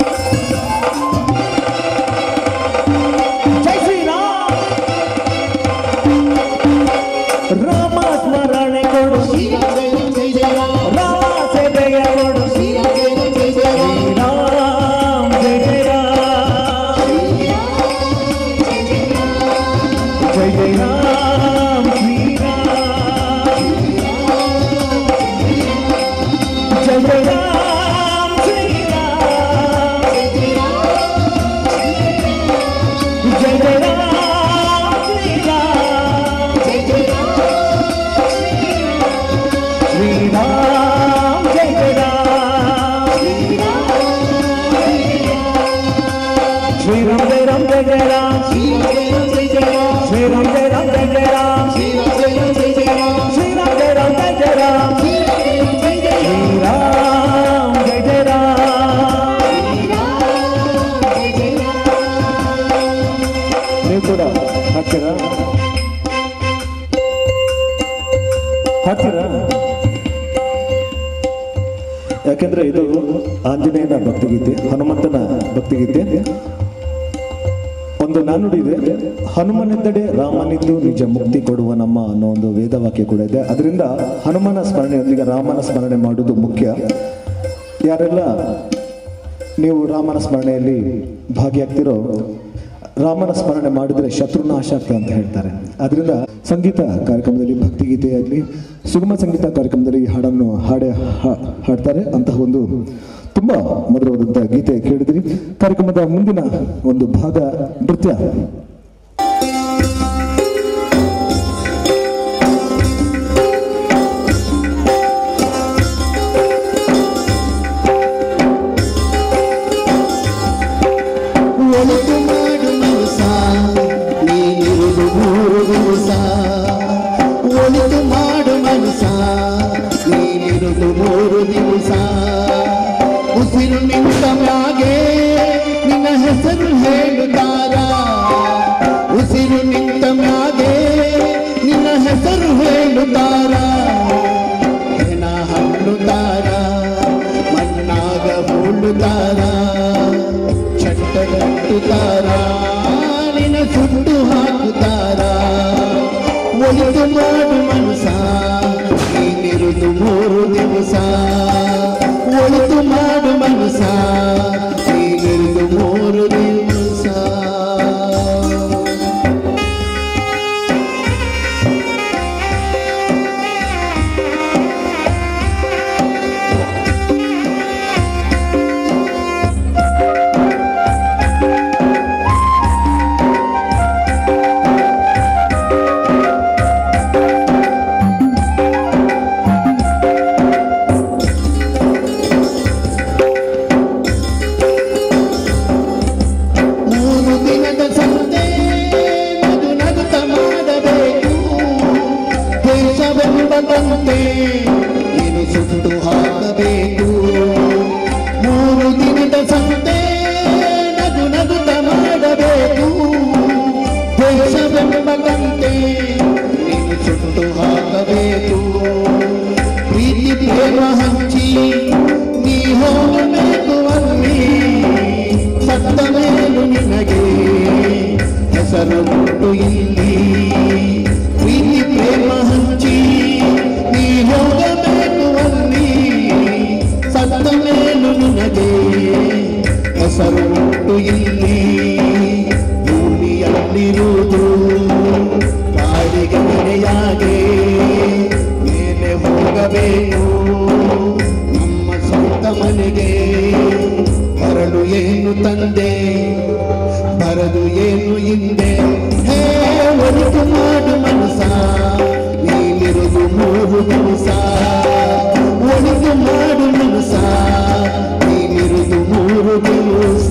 जय श्री राम ಹಾಡ್ತೀರಾ ಯಾಕೆಂದ್ರೆ ಇದು ಆಂಜನೇಯನ ಭಕ್ತಿಗೀತೆ ಹನುಮಂತನ ಭಕ್ತಿಗೀತೆ ಒಂದು ನಾನುಡಿ ಇದೆ ಹನುಮನೆಂದಡೆ ರಾಮನಿದ್ದು ನಿಜ ಮುಕ್ತಿ ಕೊಡುವ ನಮ್ಮ ಅನ್ನೋ ಒಂದು ವೇದವಾಕ್ಯ ಕೂಡ ಇದೆ ಅದರಿಂದ ಹನುಮನ ಸ್ಮರಣೆಯೊಂದಿಗೆ ರಾಮನ ಸ್ಮರಣೆ ಮಾಡುವುದು ಮುಖ್ಯ ಯಾರೆಲ್ಲ ನೀವು ರಾಮನ ಸ್ಮರಣೆಯಲ್ಲಿ ಭಾಗಿಯಾಗ್ತಿರೋ ರಾಮನ ಸ್ಮರಣೆ ಮಾಡಿದ್ರೆ ಶತ್ರುನಾಶ ಆಗ್ತದೆ ಅಂತ ಹೇಳ್ತಾರೆ ಅದರಿಂದ ಸಂಗೀತ ಕಾರ್ಯಕ್ರಮದಲ್ಲಿ ಭಕ್ತಿಗೀತೆಯಾಗಲಿ ಸುಗಮ ಸಂಗೀತ ಕಾರ್ಯಕ್ರಮದಲ್ಲಿ ಈ ಹಾಡನ್ನು ಹಾಡೆ ಹಾ- ಹಾಡ್ತಾರೆ ಅಂತಹ ಒಂದು ತುಂಬಾ ಮಧುರವಾದಂತಹ ಗೀತೆ ಕೇಳಿದ್ರಿ ಕಾರ್ಯಕ್ರಮದ ಮುಂದಿನ ಒಂದು ಭಾಗ ನೃತ್ಯ ಒಳಿತು ಮಾಡು ಮನಸ ನೀನಿರುವುದು ಮೂರು ದಿವಸ ಒಳಿತು ಮಾಡು ಮನಸ ನೀನಿರುವುದು ಮೂರು ದಿವಸ ಉಸಿರು ನಿಂತ ಮ್ಯಾಗೆ ನಿನ್ನ ಹೆಸರು ಹೇಳುತ್ತಾರ ಉಸಿರು ನಿಂತ ಮ್ಯಾಗೆ ನಿನ್ನ ಹೆಸರು ಹೇಳುತ್ತಾರ ಹೆಣ ಹಣ್ಣುತ್ತಾರ ಮಣ್ಣಾಗ ಹೂಳುತ್ತಾರ ಚಟ್ಟಗಟ್ಟುತ್ತಾರ ನಿನ್ನ ಸುಟ್ಟು ಹಾಕುತ್ತಾರ ಒಳಿತು ಮಾಡು ಮನಸ ನೀನಿರುವುದು ಮೂರು ದಿವಸ ಒಳಿತು ಮಾಡು ಮನಸ ನೀನಿರುವುದು ಮೂರು ದಿವಸ ಮೂರು ದಿನದ ಸಂತೆ ನಗು ನಗುತ್ತ ಮಾಡಬೇಕು ದೇಶವೆಂಬ ತಂತೆ ನೀನು ಸುಟ್ಟು ಹಾಕಬೇಕು ಮೂರು ದಿನದ ಸಂತೆ ನಗು ನಗುತ್ತ ಮಾಡಬೇಕು ದೇಶವೆಂಬ ತಂತೆ ನೀನು ಸುಟ್ಟು ಹಾಕಬೇಕು ಪ್ರೀತಿ ಪ್ರೇಮ ಹಂಚಿ ನೀ ಹೋಗಬೇಕು ಅಲ್ಲಿ ಸತ್ತ ಮೇಲು ನಿನಗೆ ಹೆಸರು ಉಂಟು ಇಲ್ಲಿ ಪ್ರೀತಿ ಪ್ರೇಮ ಹಂಚಿ ನೀ ಹೋಗಬೇಕು ಅಲ್ಲಿ ಸತ್ತ ಮೇಲು ನಿನಗೆ ಹೆಸರು ಉಂಟು ಇಲ್ಲಿ ಭೂಮಿಯಲ್ಲಿರುವುದು ಕಾಡಿಗೆ ಮನೆಯಾಗೆ ಮೇಲೆ ಹೋಗಬೇಕು ನಮ್ಮ ಸ್ವಂತ ಮನೆಗೆ ಬರಲು ಏನು ತಂದೆ ಬರದು ಏನು ಹಿಂದೆ ಹೇ ಒಳಿತು ಮಾಡು ಮನಸ ನೀನಿರುವುದು ಮೂರು ದಿವಸ ಒಳಿತು ಮಾಡು ಮನಸ ನೀನಿರುವುದು ಮೂರು ದಿವಸ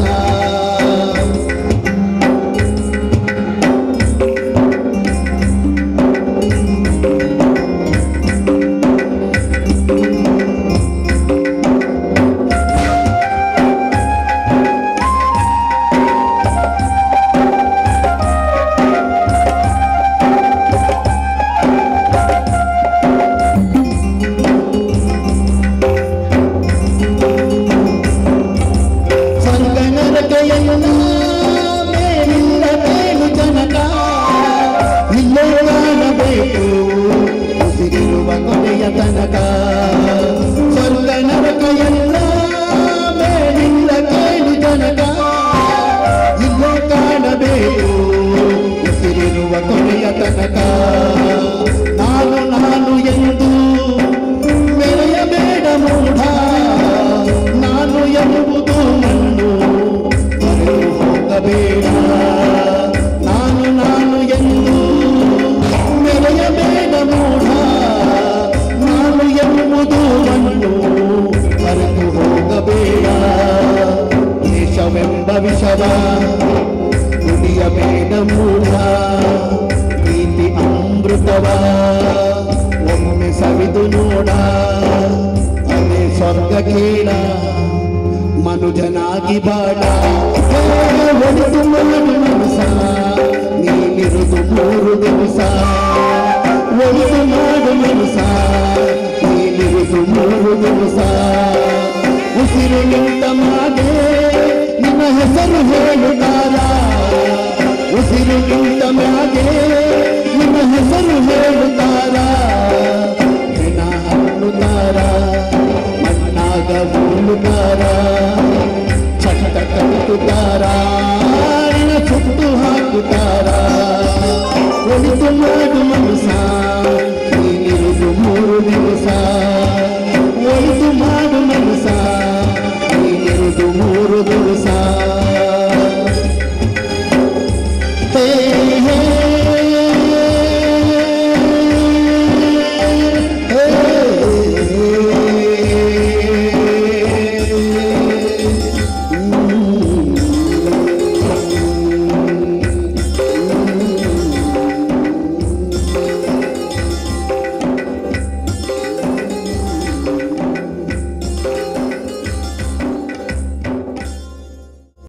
ಸ್ವರ್ಗ ನರಕೆಯನ್ನ ಮೇಲಿಲ್ಲ ಮೇಲು ಜನಕ ಇಲ್ಲೇ ಕಾಣಬೇಕು ಉಸಿರಿರುವ ಕೊನೆಯ ತನಕ ಸ್ವರ್ಗ ನರಕೆಯನ್ನ ಮೇಲಿಲ್ಲ ಕೇಳು ಜನಕ ಇಲ್ಲೇ ಕಾಣಬೇಕು ಉಸಿರಿರುವ ಕೊನೆಯ ತನಕ ನಾನು ನಾನು ಎಂದು ಮೆರೆಯಬೇಡ ಮೂಢ ನಾನು ಎಂಬುದು ಮಣ್ಣು ಮರೆತು ಹೋಗಬೇಡ ನಾನು ನಾನು ಎಂದು ಮೆರೆಯಬೇಡ ಮೂಢ ನಾನು ಎಂಬುದು ಮಣ್ಣು ಮರೆತು ಹೋಗಬೇಡ ದೇಶವೆಂಬ ವಿಷವ ಕುಡಿಯಬೇಡ ಮೂಢ ಪ್ರೀತಿ ಅಮೃತವ ಒಮ್ಮೆ ಸವಿದು ನೋಡ ಅದೇ ಸ್ವರ್ಗ ಕೇಳ ಮನುಜನಾಗಿ ಬಾಡ ಹೇ, ಒಳಿತು ಮಾಡು ಮನಸ ನೀನಿರುವುದು ಮೂರು ದಿವಸ ಒಲಿಸು ಮಾಡು ಮನಸ ನೀನಿರಿಸು ಮೂರು ದಿವಸ ಉಸಿರು ನಿಂತ ಮಾಗೆ ನಿಮ್ಮ ಹೆಸರು ಹೇಳುತ್ತಾರ ಉಸಿರು ನಿಂತ ಮ್ಯಾಗೆ ನಿಮ್ಮ ಹೆಸರು